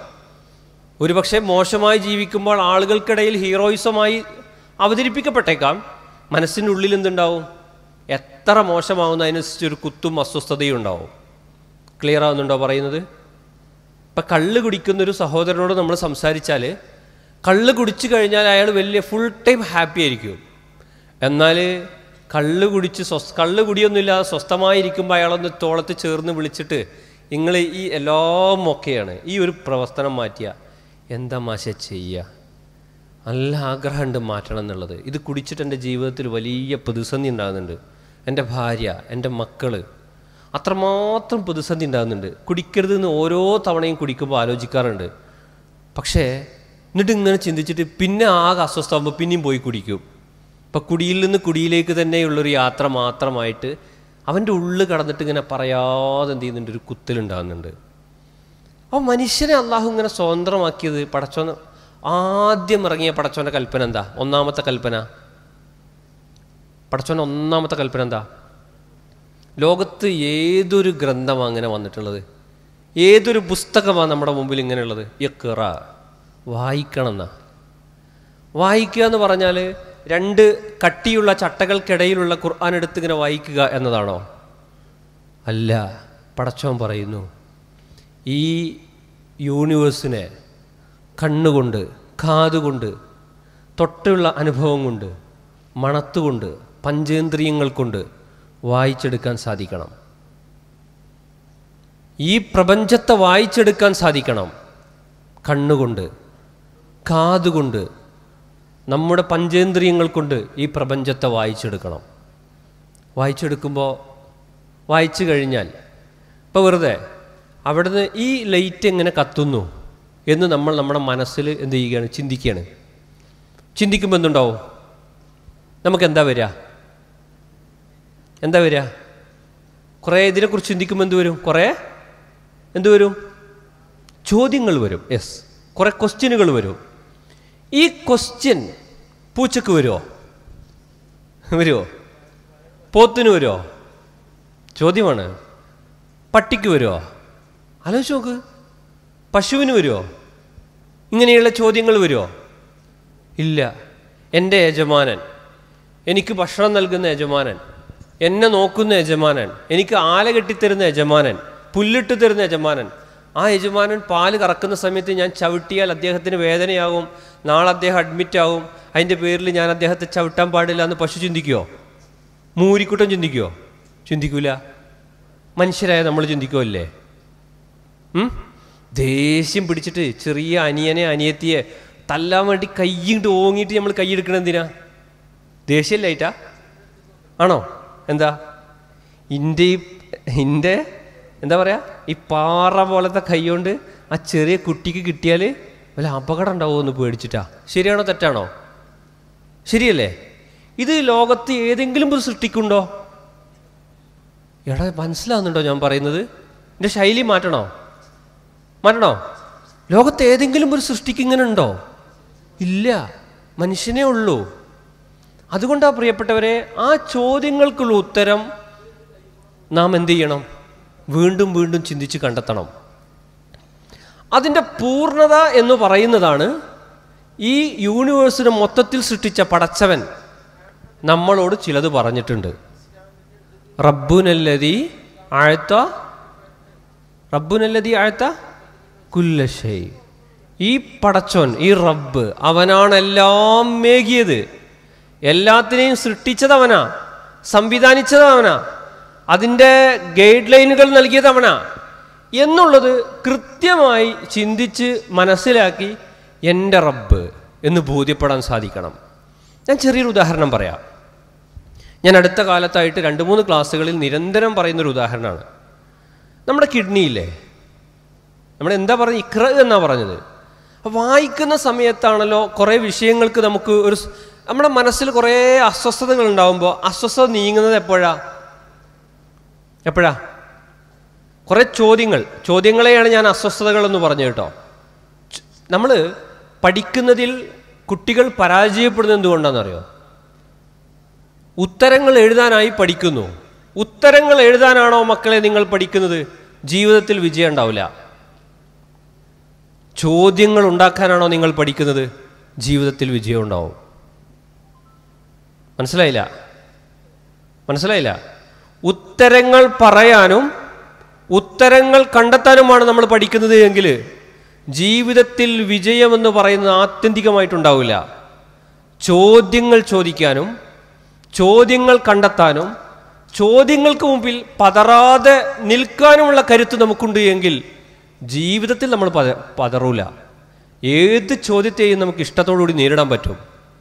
A: ഒരുപക്ഷെ മോശമായി ജീവിക്കുമ്പോൾ ആളുകൾക്കിടയിൽ ഹീറോയിസമായി അവതരിപ്പിക്കപ്പെട്ടേക്കാം മനസ്സിൻ്റെ ഉള്ളിൽ എന്തുണ്ടാവും എത്ര മോശമാവുന്നതിനനുസരിച്ച് ഒരു കുത്തും അസ്വസ്ഥതയും ഉണ്ടാവും ക്ലിയർ ആവുന്നുണ്ടോ പറയുന്നത് ഇപ്പം കള്ള് കുടിക്കുന്ന ഒരു സഹോദരനോട് നമ്മൾ സംസാരിച്ചാൽ കള്ള് കുടിച്ചു കഴിഞ്ഞാൽ അയാൾ വലിയ ഫുൾ ടൈം ഹാപ്പി ആയിരിക്കും എന്നാൽ കള്ള് കുടിച്ച് സ്വസ് കള്ള് കുടിയൊന്നുമില്ലാതെ സ്വസ്ഥമായിരിക്കുമ്പോൾ അയാളൊന്ന് തോളത്ത് ചേർന്ന് വിളിച്ചിട്ട് നിങ്ങൾ ഈ എല്ലാം ഒക്കെയാണ് ഈ ഒരു പ്രവർത്തനം മാറ്റിയ എന്താ മാശ ചെയ്യുക നല്ല ആഗ്രഹമുണ്ട് മാറ്റണം എന്നുള്ളത് ഇത് കുടിച്ചിട്ട് എൻ്റെ ജീവിതത്തിൽ വലിയ പ്രതിസന്ധി ഉണ്ടാകുന്നുണ്ട് എൻ്റെ ഭാര്യ എൻ്റെ മക്കള് അത്രമാത്രം പ്രതിസന്ധി ഉണ്ടാകുന്നുണ്ട് കുടിക്കരുത് എന്ന് ഓരോ തവണയും കുടിക്കുമ്പോൾ ആലോചിക്കാറുണ്ട് പക്ഷേ എന്നിട്ട് ഇങ്ങനെ ചിന്തിച്ചിട്ട് പിന്നെ ആകെ അസ്വസ്ഥമാകുമ്പോൾ പിന്നെയും പോയി കുടിക്കും ഇപ്പം കുടിയിൽ നിന്ന് കുടിയിലേക്ക് തന്നെയുള്ളൊരു യാത്ര മാത്രമായിട്ട് അവൻ്റെ ഉള്ളിൽ കടന്നിട്ട് ഇങ്ങനെ പറയാതെ എന്ത് ചെയ്യുന്നുണ്ട് ഒരു കുത്തലുണ്ടാകുന്നുണ്ട് അപ്പോൾ മനുഷ്യനെ അള്ളാഹു ഇങ്ങനെ സ്വതന്ത്രമാക്കിയത് പടച്ചോൻ ആദ്യം ഇറങ്ങിയ പടച്ചോൻ്റെ കൽപ്പന എന്താ ഒന്നാമത്തെ കൽപ്പന പടച്ചോൻ്റെ ഒന്നാമത്തെ കൽപ്പന എന്താ ലോകത്ത് ഏതൊരു ഗ്രന്ഥമാണ് അങ്ങനെ വന്നിട്ടുള്ളത് ഏതൊരു പുസ്തകമാണ് നമ്മുടെ മുമ്പിൽ ഇങ്ങനെയുള്ളത് യക്കറ വായിക്കണം എന്നാ വായിക്കുക എന്ന് പറഞ്ഞാൽ രണ്ട് കട്ടിയുള്ള ചട്ടകൾക്കിടയിലുള്ള ഖുർആൻ എടുത്ത് ഇങ്ങനെ വായിക്കുക എന്നതാണോ അല്ല പടച്ചോൻ പറയുന്നു ഈ യൂണിവേഴ്സിനെ കണ്ണുകൊണ്ട് കാതുകൊണ്ട് തൊട്ടുള്ള അനുഭവം കൊണ്ട് മണത്തുകൊണ്ട് പഞ്ചേന്ദ്രിയങ്ങൾ കൊണ്ട് വായിച്ചെടുക്കാൻ സാധിക്കണം ഈ പ്രപഞ്ചത്തെ വായിച്ചെടുക്കാൻ സാധിക്കണം കണ്ണുകൊണ്ട് കാതുകൊണ്ട് നമ്മുടെ പഞ്ചേന്ദ്രിയങ്ങൾ കൊണ്ട് ഈ പ്രപഞ്ചത്തെ വായിച്ചെടുക്കണം വായിച്ചെടുക്കുമ്പോൾ വായിച്ചു കഴിഞ്ഞാൽ ഇപ്പോൾ വെറുതെ അവിടുന്ന് ഈ ലൈറ്റ് എങ്ങനെ കത്തുന്നു എന്ന് നമ്മൾ നമ്മുടെ മനസ്സിൽ എന്ത് ചെയ്യുകയാണ് ചിന്തിക്കുകയാണ് ചിന്തിക്കുമ്പോൾ എന്തുണ്ടാവും നമുക്ക് എന്താ വരിക എന്താ വരിക കുറേ ഇതിനെക്കുറിച്ച് ചിന്തിക്കുമ്പോൾ എന്ത് വരും കുറേ എന്ത് വരും ചോദ്യങ്ങൾ വരും യെസ് കുറേ ക്വസ്റ്റ്യനുകൾ വരും ഈ ക്വസ്റ്റ്യൻ പൂച്ചക്ക് വരുമോ വരുമോ പോത്തിന് വരുമോ ചോദ്യമാണ് പട്ടിക്ക് വരുമോ ആലോചിച്ച് നോക്ക് പശുവിന് വരുമോ ഇങ്ങനെയുള്ള ചോദ്യങ്ങൾ വരുമോ ഇല്ല എൻ്റെ യജമാനൻ എനിക്ക് ഭക്ഷണം നൽകുന്ന യജമാനൻ എന്നെ നോക്കുന്ന യജമാനൻ എനിക്ക് ആല കെട്ടിത്തരുന്ന യജമാനൻ പുല്ലിട്ട് തരുന്ന യജമാനൻ ആ യജമാനൻ പാല് കറക്കുന്ന സമയത്ത് ഞാൻ ചവിട്ടിയാൽ അദ്ദേഹത്തിന് വേദനയാകും നാളെ അദ്ദേഹം അഡ്മിറ്റ് ആവും അതിൻ്റെ പേരിൽ ഞാൻ അദ്ദേഹത്തെ ചവിട്ടാൻ പാടില്ല എന്ന് പശു ചിന്തിക്കുമോ മൂരിക്കുട്ടം ചിന്തിക്കുമോ ചിന്തിക്കൂല മനുഷ്യരായ നമ്മൾ ചിന്തിക്കുമല്ലേ ഉം? ദേഷ്യം പിടിച്ചിട്ട് ചെറിയ അനിയനെ അനിയത്തിയെ തല്ലാൻ വേണ്ടി കൈയിട്ട് ഓങ്ങിയിട്ട് നമ്മൾ കൈയെടുക്കണ എന്തിനാ ദേഷ്യമില്ലായിട്ടാ ആണോ എന്താ ഇൻ്റെ ഈ ഇൻ്റെ എന്താ പറയാ ഈ പാറ പോലത്തെ കൈ കൊണ്ട് ആ ചെറിയ കുട്ടിക്ക് കിട്ടിയാൽ വല്ല അപകടം ഉണ്ടാവുമോ എന്ന് പേടിച്ചിട്ടാ ശരിയാണോ തെറ്റാണോ ശരിയല്ലേ ഇത് ലോകത്ത് ഏതെങ്കിലും ഒരു സൃഷ്ടിക്കുണ്ടോ എടാ മനസ്സിലാവുന്നുണ്ടോ ഞാൻ പറയുന്നത് എൻ്റെ ശൈലി മാറ്റണോ മാറ്റണോ ലോകത്ത് ഏതെങ്കിലും ഒരു സൃഷ്ടിക്ക് ഇങ്ങനെ ഉണ്ടോ ഇല്ല മനുഷ്യനേ ഉള്ളൂ അതുകൊണ്ടാ പ്രിയപ്പെട്ടവരെ ആ ചോദ്യങ്ങൾക്കുള്ള ഉത്തരം നാം എന്ത് ചെയ്യണം വീണ്ടും വീണ്ടും ചിന്തിച്ച് കണ്ടെത്തണം അതിൻ്റെ പൂർണ്ണത എന്ന് പറയുന്നതാണ് ഈ യൂണിവേഴ്സിനെ മൊത്തത്തിൽ സൃഷ്ടിച്ച പടച്ചവൻ നമ്മളോട് ചിലത് പറഞ്ഞിട്ടുണ്ട് റബ്ബുനല്ലതി ആഴ്ത്ത റബ്ബുനല്ലതി ആഴ്ത്ത കുല്ലശൈ ഈ പടച്ചോൻ ഈ റബ്ബ് അവനാണ് എല്ലാം മേകിയത് എല്ലാത്തിനെയും സൃഷ്ടിച്ചത് അവനാ സംവിധാനിച്ചത് അവനാ അതിൻ്റെ ഗൈഡ് ലൈനുകൾ നൽകിയത് അവനാ എന്നുള്ളത് കൃത്യമായി ചിന്തിച്ച് മനസ്സിലാക്കി എൻ്റെ റബ്ബ് എന്ന് ബോധ്യപ്പെടാൻ സാധിക്കണം ഞാൻ ചെറിയൊരു ഉദാഹരണം പറയാം ഞാൻ അടുത്ത കാലത്തായിട്ട് രണ്ട് മൂന്ന് ക്ലാസ്സുകളിൽ നിരന്തരം പറയുന്നൊരു ഉദാഹരണമാണ് നമ്മുടെ കിഡ്നിയില്ലേ നമ്മൾ എന്താ പറഞ്ഞത് ഇക്ര എന്നാ പറഞ്ഞത് അപ്പൊ വായിക്കുന്ന സമയത്താണല്ലോ കുറേ വിഷയങ്ങൾക്ക് നമുക്ക് ഒരു സ്- നമ്മുടെ മനസ്സിൽ കുറേ അസ്വസ്ഥതകൾ ഉണ്ടാകുമ്പോൾ അസ്വസ്ഥത നീങ്ങുന്നത് എപ്പോഴാ എപ്പോഴാ കുറേ ചോദ്യങ്ങൾ ചോദ്യങ്ങളെയാണ് ഞാൻ അസ്വസ്ഥതകൾ എന്ന് പറഞ്ഞു കേട്ടോ നമ്മൾ പഠിക്കുന്നതിൽ കുട്ടികൾ പരാജയപ്പെടുന്നത് എന്തുകൊണ്ടാണെന്നറിയോ ഉത്തരങ്ങൾ എഴുതാനായി പഠിക്കുന്നു ഉത്തരങ്ങൾ എഴുതാനാണോ മക്കളെ നിങ്ങൾ പഠിക്കുന്നത് ജീവിതത്തിൽ വിജയം ഉണ്ടാവില്ല ചോദ്യങ്ങൾ ഉണ്ടാക്കാനാണോ നിങ്ങൾ പഠിക്കുന്നത് ജീവിതത്തിൽ വിജയം ഉണ്ടാവും മനസ്സിലായില്ല മനസ്സിലായില്ല ഉത്തരങ്ങൾ പറയാനും ഉത്തരങ്ങൾ കണ്ടെത്താനുമാണ് നമ്മൾ പഠിക്കുന്നത് എങ്കിൽ ജീവിതത്തിൽ വിജയമെന്ന് പറയുന്നത് ആത്യന്തികമായിട്ടുണ്ടാവില്ല ചോദ്യങ്ങൾ ചോദിക്കാനും ചോദ്യങ്ങൾ കണ്ടെത്താനും ചോദ്യങ്ങൾക്ക് മുമ്പിൽ പതറാതെ നിൽക്കാനുമുള്ള കരുത്ത് നമുക്കുണ്ട് എങ്കിൽ ജീവിതത്തിൽ നമ്മൾ പത പതറൂല ഏത് ചോദ്യത്തെയും നമുക്ക് ഇഷ്ടത്തോടുകൂടി നേരിടാൻ പറ്റും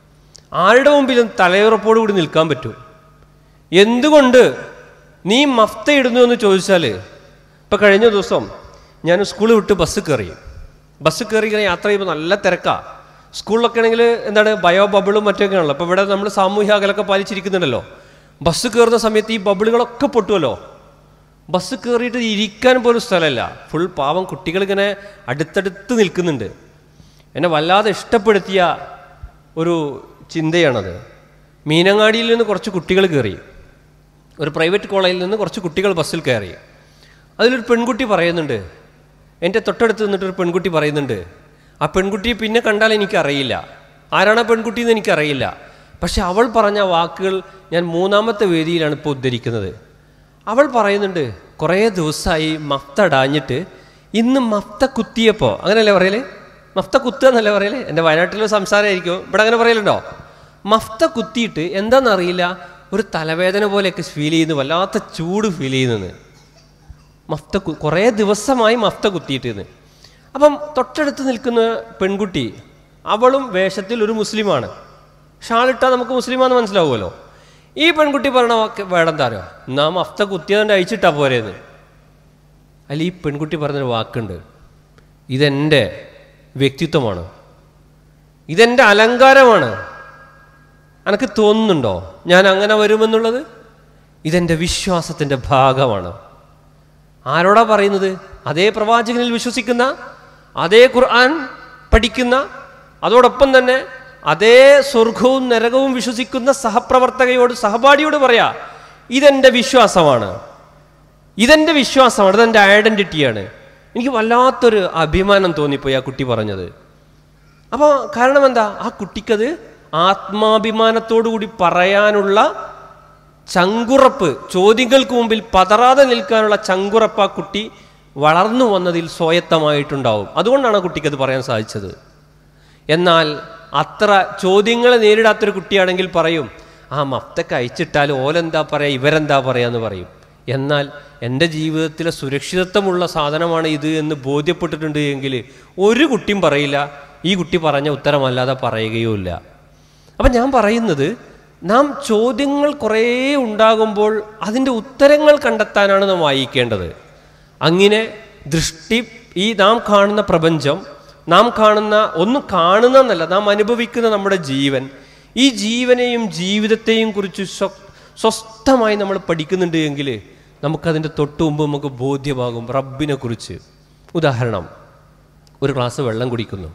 A: ആരുടെ മുമ്പിലും തലയുറപ്പോടുകൂടി നിൽക്കാൻ പറ്റും എന്തുകൊണ്ട് നീ മഫ്ത ഇടുന്നു എന്ന് ചോദിച്ചാൽ ഇപ്പം കഴിഞ്ഞ ദിവസം ഞാൻ സ്കൂൾ വിട്ട് ബസ് കയറി ബസ് കയറി ഇങ്ങനെ യാത്ര ചെയ്യുമ്പോൾ നല്ല തിരക്കാണ് സ്കൂളിലൊക്കെ ആണെങ്കിൽ എന്താണ് ബയോ ബബിളും മറ്റൊക്കെ ആണല്ലോ അപ്പോൾ ഇവിടെ നമ്മൾ സാമൂഹ്യ അകലൊക്കെ പാലിച്ചിരിക്കുന്നുണ്ടല്ലോ ബസ് കയറുന്ന സമയത്ത് ഈ ബബിളുകളൊക്കെ പൊട്ടുമല്ലോ ബസ് കയറിയിട്ട് ഇരിക്കാൻ പോലും സ്ഥലമല്ല ഫുൾ പാവം കുട്ടികളിങ്ങനെ അടുത്തടുത്ത് നിൽക്കുന്നുണ്ട് എന്നെ വല്ലാതെ ഇഷ്ടപ്പെടുത്തിയ ഒരു ചിന്തയാണത് മീനങ്ങാടിയിൽ നിന്ന് കുറച്ച് കുട്ടികൾ കയറി ഒരു പ്രൈവറ്റ് കോളേജിൽ നിന്ന് കുറച്ച് കുട്ടികൾ ബസ്സിൽ കയറി അതിലൊരു പെൺകുട്ടി പറയുന്നുണ്ട് എൻ്റെ തൊട്ടടുത്ത് നിന്നിട്ട് ഒരു പെൺകുട്ടി പറയുന്നുണ്ട് ആ പെൺകുട്ടിയെ പിന്നെ കണ്ടാൽ എനിക്കറിയില്ല ആരാണ് ആ പെൺകുട്ടി എന്ന് എനിക്കറിയില്ല പക്ഷെ അവൾ പറഞ്ഞ വാക്കുകൾ ഞാൻ മൂന്നാമത്തെ വേദിയിലാണ് ഇപ്പോൾ ഉദ്ധരിക്കുന്നത് അവൾ പറയുന്നുണ്ട് കുറേ ദിവസമായി മഫ്ത അടാഞ്ഞിട്ട് ഇന്ന് മഫ്ത കുത്തിയപ്പോൾ അങ്ങനെയല്ലേ പറയല് മഫ്ത കുത്തുക എന്നല്ലേ പറയല് എൻ്റെ വയനാട്ടിലെ സംസാരമായിരിക്കും ഇവിടെ അങ്ങനെ പറയലുണ്ടോ മഫ്ത കുത്തിയിട്ട് എന്താണെന്നറിയില്ല ഒരു തലവേദന പോലെയൊക്കെ ഫീൽ ചെയ്യുന്നു വല്ലാത്ത ചൂട് ഫീൽ ചെയ്യുന്നത് മഫ്ത കു കുറേ ദിവസമായി മഫ്ത കുത്തിയിട്ടെന്ന് അപ്പം തൊട്ടടുത്ത് നിൽക്കുന്ന പെൺകുട്ടി അവളും വേഷത്തിൽ ഒരു മുസ്ലിമാണ് ഷാളിട്ടാൽ നമുക്ക് മുസ്ലിമാന്ന് മനസ്സിലാവുമല്ലോ ഈ പെൺകുട്ടി പറയണ വാക്ക് വേടെന്താരോ എന്നാ മഫ്ത കുത്തിയതുകൊണ്ട് അയച്ചിട്ടാ പോരേന്ന് അല്ല ഈ പെൺകുട്ടി പറഞ്ഞൊരു വാക്കുണ്ട് ഇതെൻ്റെ വ്യക്തിത്വമാണ് ഇതെൻ്റെ അലങ്കാരമാണ് എനിക്ക് തോന്നുന്നുണ്ടോ ഞാൻ അങ്ങനെ വരുമെന്നുള്ളത് ഇതെൻ്റെ വിശ്വാസത്തിൻ്റെ ഭാഗമാണ് ആരോടാ പറയുന്നത് അതേ പ്രവാചകനിൽ വിശ്വസിക്കുന്ന അതേ ഖുർആൻ പഠിക്കുന്ന അതോടൊപ്പം തന്നെ അതേ സ്വർഗവും നരകവും വിശ്വസിക്കുന്ന സഹപ്രവർത്തകയോട് സഹപാഠിയോട് പറയാ ഇതെൻ്റെ വിശ്വാസമാണ് ഇതെൻ്റെ വിശ്വാസമാണ് ഇതെൻ്റെ ഐഡൻറ്റിറ്റിയാണ് എനിക്ക് വല്ലാത്തൊരു അഭിമാനം തോന്നിപ്പോയി ആ കുട്ടി പറഞ്ഞത് അപ്പോൾ കാരണം എന്താ ആ കുട്ടിക്കത് ആത്മാഭിമാനത്തോടു കൂടി പറയാനുള്ള ചങ്കുറപ്പ് ചോദ്യങ്ങൾക്ക് മുമ്പിൽ പതറാതെ നിൽക്കാനുള്ള ചങ്കുറപ്പ് ആ കുട്ടി വളർന്നു വന്നതിൽ സ്വായത്തമായിട്ടുണ്ടാവും അതുകൊണ്ടാണ് ആ കുട്ടിക്കത് പറയാൻ സാധിച്ചത് എന്നാൽ അത്ര ചോദ്യങ്ങളെ നേരിടാത്തൊരു കുട്ടിയാണെങ്കിൽ പറയും ആ മഫ്തക്ക് അയച്ചിട്ടാൽ ഓലെന്താ പറയാ ഇവരെന്താ പറയാന്ന് പറയും എന്നാൽ എൻ്റെ ജീവിതത്തിലെ സുരക്ഷിതത്വമുള്ള സാധനമാണ് ഇത് എന്ന് ബോധ്യപ്പെട്ടിട്ടുണ്ട് എങ്കിൽ ഒരു കുട്ടിയും പറയില്ല ഈ കുട്ടി പറഞ്ഞ ഉത്തരമല്ലാതെ പറയുകയുമില്ല അപ്പം ഞാൻ പറയുന്നത് നാം ചോദ്യങ്ങൾ കുറേ ഉണ്ടാകുമ്പോൾ അതിൻ്റെ ഉത്തരങ്ങൾ കണ്ടെത്താനാണ് നാം വായിക്കേണ്ടത് അങ്ങനെ ദൃഷ്ടി ഈ നാം കാണുന്ന പ്രപഞ്ചം നാം കാണുന്ന ഒന്നും കാണുന്ന എന്നല്ല നാം അനുഭവിക്കുന്ന നമ്മുടെ ജീവൻ ഈ ജീവനെയും ജീവിതത്തെയും കുറിച്ച് സ്വ സ്വസ്ഥമായി നമ്മൾ പഠിക്കുന്നുണ്ട് എങ്കിൽ നമുക്കതിൻ്റെ തൊട്ട് മുമ്പ് നമുക്ക് ബോധ്യമാകും റബ്ബിനെ കുറിച്ച് ഉദാഹരണം ഒരു ഗ്ലാസ് വെള്ളം കുടിക്കുന്നു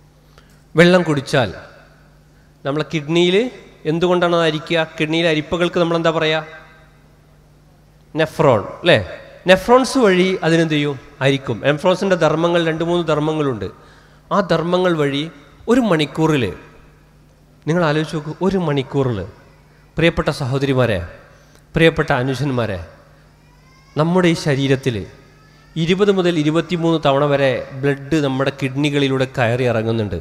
A: വെള്ളം കുടിച്ചാൽ നമ്മളെ കിഡ്നിയിൽ എന്തുകൊണ്ടാണ് അത് അരിക്കുക കിഡ്നിയിലെ അരിപ്പകൾക്ക് നമ്മൾ എന്താ പറയുക നെഫ്രോൺ അല്ലേ നെഫ്രോൺസ് വഴി അതിനെന്ത് ചെയ്യും അരിക്കും നെഫ്രോൺസിൻ്റെ ധർമ്മങ്ങൾ രണ്ട് മൂന്ന് ധർമ്മങ്ങളുണ്ട് ആ ധർമ്മങ്ങൾ വഴി ഒരു മണിക്കൂറിൽ നിങ്ങൾ ആലോചിച്ച് നോക്കൂ ഒരു മണിക്കൂറിൽ പ്രിയപ്പെട്ട സഹോദരിമാരെ പ്രിയപ്പെട്ട അനുജന്മാരെ നമ്മുടെ ഈ ശരീരത്തിൽ ഇരുപത് മുതൽ ഇരുപത്തിമൂന്ന് തവണ വരെ ബ്ലഡ് നമ്മുടെ കിഡ്നികളിലൂടെ കയറി ഇറങ്ങുന്നുണ്ട്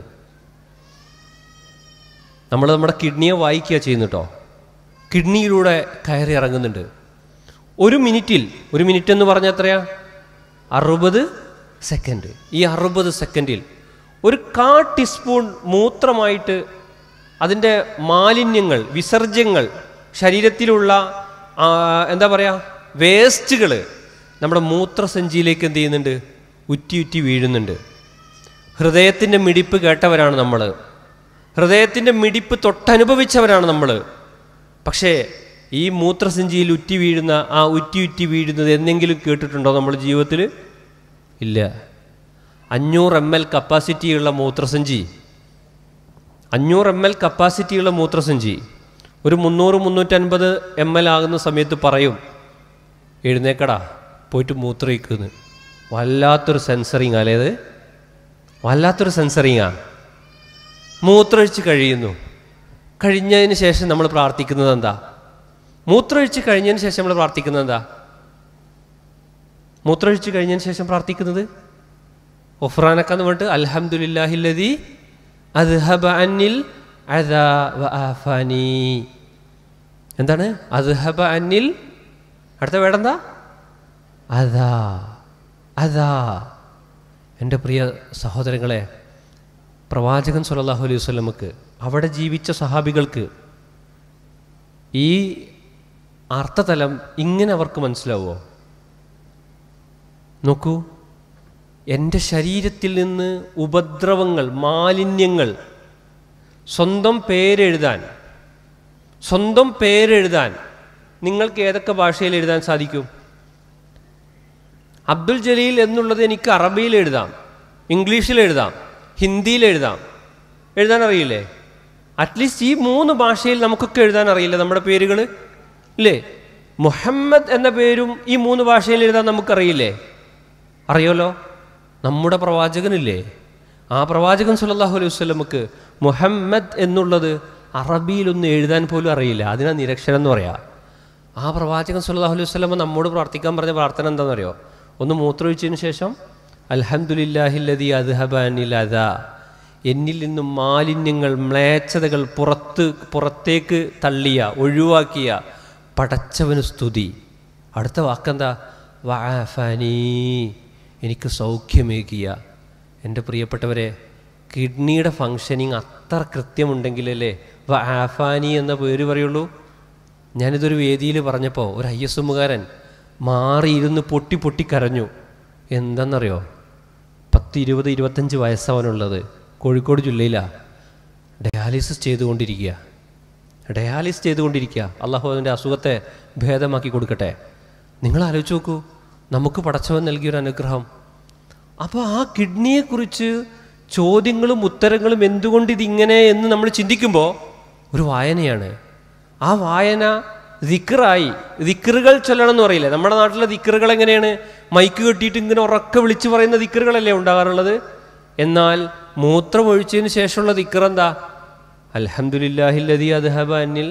A: നമ്മൾ നമ്മുടെ കിഡ്നിയെ വായിക്കുക ചെയ്യുന്നു കേട്ടോ കിഡ്നിയിലൂടെ കയറി ഇറങ്ങുന്നുണ്ട് ഒരു മിനിറ്റിൽ ഒരു മിനിറ്റ് എന്ന് പറഞ്ഞാൽ എത്രയാ അറുപത് സെക്കൻഡ് ഈ അറുപത് സെക്കൻഡിൽ ഒരു കാ ടീസ്പൂൺ മൂത്രമായിട്ട് അതിൻ്റെ മാലിന്യങ്ങൾ വിസർജ്യങ്ങൾ ശരീരത്തിലുള്ള ആ, എന്താ പറയുക വേസ്റ്റുകൾ നമ്മുടെ മൂത്രസഞ്ചിയിലേക്ക് എന്ത് ചെയ്യുന്നുണ്ട് ഉറ്റി ഉറ്റി വീഴുന്നുണ്ട് ഹൃദയത്തിൻ്റെ മിടിപ്പ് കേട്ടവരാണ് നമ്മൾ ഹൃദയത്തിൻ്റെ മിടിപ്പ് തൊട്ടനുഭവിച്ചവരാണ് നമ്മൾ പക്ഷേ ഈ മൂത്രസഞ്ചിയിൽ ഉറ്റി വീഴുന്ന ആ ഉറ്റി ഉറ്റി വീഴുന്നത് എന്തെങ്കിലും കേട്ടിട്ടുണ്ടോ നമ്മുടെ ജീവിതത്തിൽ ഇല്ല അഞ്ഞൂറ് എം എൽ കപ്പാസിറ്റിയുള്ള മൂത്രസഞ്ചി അഞ്ഞൂറ് എം എൽ കപ്പാസിറ്റിയുള്ള മൂത്രസഞ്ചി ഒരു മുന്നൂറ് മുന്നൂറ്റൻപത് എം എൽ ആകുന്ന സമയത്ത് പറയും എഴുന്നേക്കടാ പോയിട്ട് മൂത്രയിക്കുന്നു വല്ലാത്തൊരു സെൻസറിങ് അല്ലേത് വല്ലാത്തൊരു സെൻസറിങ്ങാ മൂത്രമൊഴിച്ച് കഴിയുന്നു കഴിഞ്ഞതിന് ശേഷം നമ്മൾ പ്രാർത്ഥിക്കുന്നത് എന്താ മൂത്രമൊഴിച്ച് കഴിഞ്ഞതിന് ശേഷം നമ്മൾ പ്രാർത്ഥിക്കുന്നത് എന്താ മൂത്രമൊഴിച്ച് കഴിഞ്ഞതിന് ശേഷം പ്രാർത്ഥിക്കുന്നത് ഒഫ്രാനക്കാന്ന് പറഞ്ഞിട്ട് അൽഹംദുലില്ലാഹില്ലതി അദ്ഹബ അന്നിൽ അദാ വ ആഫാനി എന്താണ് അദ്ഹബ അന്നിൽ അടുത്ത വേടെന്താ അതാ അതാ എൻ്റെ പ്രിയ സഹോദരങ്ങളെ പ്രവാചകൻ സല്ലല്ലാഹു അലൈഹി വസല്ലമക്ക് അവിടെ ജീവിച്ച സഹാബികൾക്ക് ഈ അർത്ഥതലം ഇങ്ങനെ അവർക്ക് മനസ്സിലാവുമോ നോക്കൂ എൻ്റെ ശരീരത്തിൽ നിന്ന് ഉപദ്രവങ്ങൾ മാലിന്യങ്ങൾ സ്വന്തം പേരെഴുതാൻ സ്വന്തം പേരെഴുതാൻ നിങ്ങൾക്ക് ഏതൊക്കെ ഭാഷയിൽ എഴുതാൻ സാധിക്കും അബ്ദുൽ ജലീൽ എന്നുള്ളത് എനിക്ക് അറബിയിൽ എഴുതാം ഇംഗ്ലീഷിൽ എഴുതാം ഹിന്ദിയിൽ എഴുതാം എഴുതാൻ അറിയില്ലേ അറ്റ്ലീസ്റ്റ് ഈ മൂന്ന് ഭാഷയിൽ നമുക്കൊക്കെ എഴുതാൻ അറിയില്ല നമ്മുടെ പേരുകൾ ഇല്ലേ മുഹമ്മദ് എന്ന പേരും ഈ മൂന്ന് ഭാഷയിൽ എഴുതാൻ നമുക്കറിയില്ലേ അറിയാലോ നമ്മുടെ പ്രവാചകനില്ലേ ആ പ്രവാചകൻ സല്ലല്ലാഹു അലൈഹി വസല്ലമക്ക് മുഹമ്മദ് എന്നുള്ളത് അറബിയിലൊന്നും എഴുതാൻ പോലും അറിയില്ല അതിനാ നിരക്ഷരം എന്ന് പറയാ ആ പ്രവാചകൻ സല്ലല്ലാഹു അലൈഹി വസല്ലമ നമ്മോട് പ്രാർത്ഥിക്കാൻ പറഞ്ഞ പ്രാർത്ഥന എന്താണെന്നറിയോ ഒന്ന് മൂത്രമൊഴിച്ചതിന് ശേഷം അൽഹംദുലില്ലാഹില്ലതി അദ്ഹബാനിൽ അതാ എന്നിൽ നിന്നും മാലിന്യങ്ങൾ മ്ലേച്ഛതകൾ പുറത്ത് പുറത്തേക്ക് തള്ളിയ ഒഴിവാക്കിയ പടച്ചവന് സ്തുതി അടുത്ത വാക്കെന്താ വാഫാനി എനിക്ക് സൗഖ്യമേകിയ എൻ്റെ പ്രിയപ്പെട്ടവരെ കിഡ്നിയുടെ ഫങ്ഷനിങ് അത്ര കൃത്യമുണ്ടെങ്കിലല്ലേ വാഫാനി എന്ന പേര് പറയുള്ളൂ ഞാനിതൊരു വേദിയിൽ പറഞ്ഞപ്പോൾ ഒരു ഐ എസ് എമ്മുകാരൻ മാറിയിരുന്ന് പൊട്ടി പൊട്ടി കരഞ്ഞു എന്താണെന്നറിയോ പത്ത് ഇരുപത് ഇരുപത്തഞ്ച് വയസ്സവനുള്ളത് കോഴിക്കോട് ജില്ലയിലാണ് ഡയാലിസിസ് ചെയ്തുകൊണ്ടിരിക്കുക ഡയാലിസിസ് ചെയ്തുകൊണ്ടിരിക്കുക അള്ളാഹു അതിൻ്റെ അസുഖത്തെ ഭേദമാക്കി കൊടുക്കട്ടെ നിങ്ങൾ ആലോചിച്ച് നോക്കൂ നമുക്ക് പടച്ചവൻ നൽകിയൊരു അനുഗ്രഹം അപ്പോൾ ആ കിഡ്നിയെക്കുറിച്ച് ചോദ്യങ്ങളും ഉത്തരങ്ങളും എന്തുകൊണ്ട് ഇതിങ്ങനെ എന്ന് നമ്മൾ ചിന്തിക്കുമ്പോൾ ഒരു വായനയാണ് ആ വായന ദിക്കറായി ദിക്കറുകൾ ചൊല്ലണം എന്ന് പറയില്ലേ നമ്മുടെ നാട്ടിലെ ദിക്കറുകൾ എങ്ങനെയാണ് മൈക്ക് കെട്ടിയിട്ട് ഇങ്ങനെ ഉറക്കെ വിളിച്ചു പറയുന്ന ദിക്കറുകളല്ലേ ഉണ്ടാകാറുള്ളത് എന്നാൽ മൂത്രമൊഴിച്ചതിന് ശേഷമുള്ള ദിക്കർ എന്താ അൽഹംദുലില്ലാഹില്ലതി അദ്ഹബ അന്നിൽ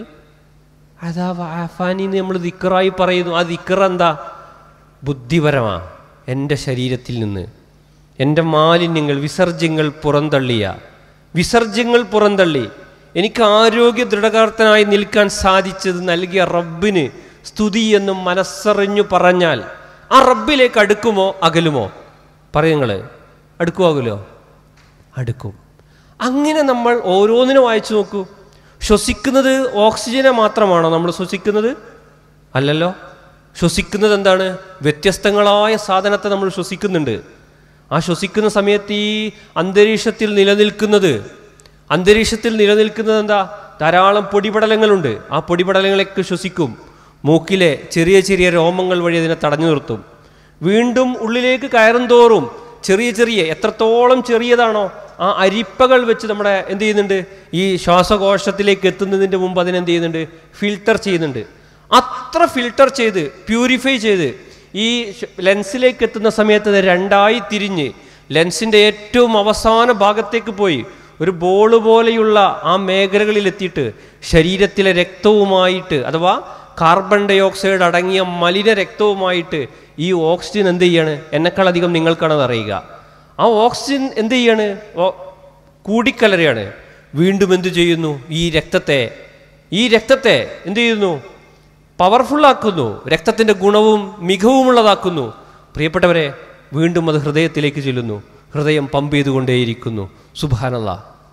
A: അതാ വാഫാനി എന്ന് നമ്മൾ ദിക്കറായി പറയുന്നു ആ ദിക്കർ എന്താ ബുദ്ധിപരമാ എൻ്റെ ശരീരത്തിൽ നിന്ന് എൻ്റെ മാലിന്യങ്ങൾ വിസർജ്യങ്ങൾ പുറന്തള്ളിയ വിസർജ്യങ്ങൾ പുറന്തള്ളി എനിക്ക് ആരോഗ്യ ദൃഢകർത്തനായി നിൽക്കാൻ സാധിച്ചത് നൽകിയ റബ്ബിന് സ്തുതി എന്നും മനസ്സറിഞ്ഞു പറഞ്ഞാൽ ആ റബ്ബിലേക്ക് അടുക്കുമോ അകലുമോ പറയുങ്ങൾ അടുക്കുമോ അകലോ അടുക്കും അങ്ങനെ നമ്മൾ ഓരോന്നിനും വായിച്ചു നോക്കൂ ശ്വസിക്കുന്നത് ഓക്സിജനെ മാത്രമാണോ നമ്മൾ ശ്വസിക്കുന്നത് അല്ലല്ലോ ശ്വസിക്കുന്നത് എന്താണ് വ്യത്യസ്തങ്ങളായ സാധനത്തെ നമ്മൾ ശ്വസിക്കുന്നുണ്ട് ആ ശ്വസിക്കുന്ന സമയത്ത് ഈ അന്തരീക്ഷത്തിൽ നിലനിൽക്കുന്നത് അന്തരീക്ഷത്തിൽ നിലനിൽക്കുന്നത് എന്താ ധാരാളം പൊടിപടലങ്ങളുണ്ട് ആ പൊടിപടലങ്ങളൊക്കെ ശ്വസിക്കും മൂക്കിലെ ചെറിയ ചെറിയ രോമങ്ങൾ വഴി അതിനെ തടഞ്ഞു നിർത്തും വീണ്ടും ഉള്ളിലേക്ക് കയറും തോറും ചെറിയ ചെറിയ എത്രത്തോളം ചെറിയതാണോ ആ അരിപ്പകൾ വെച്ച് നമ്മുടെ എന്ത് ചെയ്യുന്നുണ്ട് ഈ ശ്വാസകോശത്തിലേക്ക് എത്തുന്നതിൻ്റെ മുമ്പ് അതിനെന്ത് ചെയ്യുന്നുണ്ട് ഫിൽട്ടർ ചെയ്യുന്നുണ്ട് അത്ര ഫിൽട്ടർ ചെയ്ത് പ്യൂരിഫൈ ചെയ്ത് ഈ ഷ്- ലെൻസിലേക്ക് എത്തുന്ന സമയത്ത് അത് രണ്ടായി തിരിഞ്ഞ് ലെൻസിൻ്റെ ഏറ്റവും അവസാന ഭാഗത്തേക്ക് പോയി ഒരു ബോൾ പോലെയുള്ള ആ മേഖലകളിൽ എത്തിയിട്ട് ശരീരത്തിലെ രക്തവുമായിട്ട് അഥവാ കാർബൺ ഡൈ ഓക്സൈഡ് അടങ്ങിയ മലിന രക്തവുമായിട്ട് ഈ ഓക്സിജൻ എന്ത് ചെയ്യാണ് എന്നെക്കാളധികം നിങ്ങൾക്കാണത് അറിയുക ആ ഓക്സിജൻ എന്ത് ചെയ്യാണ് ഓ- കൂടിക്കലരുകയാണ് വീണ്ടും എന്ത് ചെയ്യുന്നു ഈ രക്തത്തെ ഈ രക്തത്തെ എന്ത് ചെയ്യുന്നു പവർഫുള്ളാക്കുന്നു രക്തത്തിൻ്റെ ഗുണവും മികവുമുള്ളതാക്കുന്നു പ്രിയപ്പെട്ടവരെ വീണ്ടും അത് ഹൃദയത്തിലേക്ക് ചെല്ലുന്നു ഹൃദയം പമ്പ് ചെയ്തുകൊണ്ടേയിരിക്കുന്നു സുബാനല്ല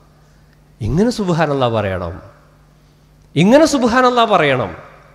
A: ഇങ്ങനെ സുബാനല്ല പറയണം ഇങ്ങനെ സുബാനല്ല പറയണം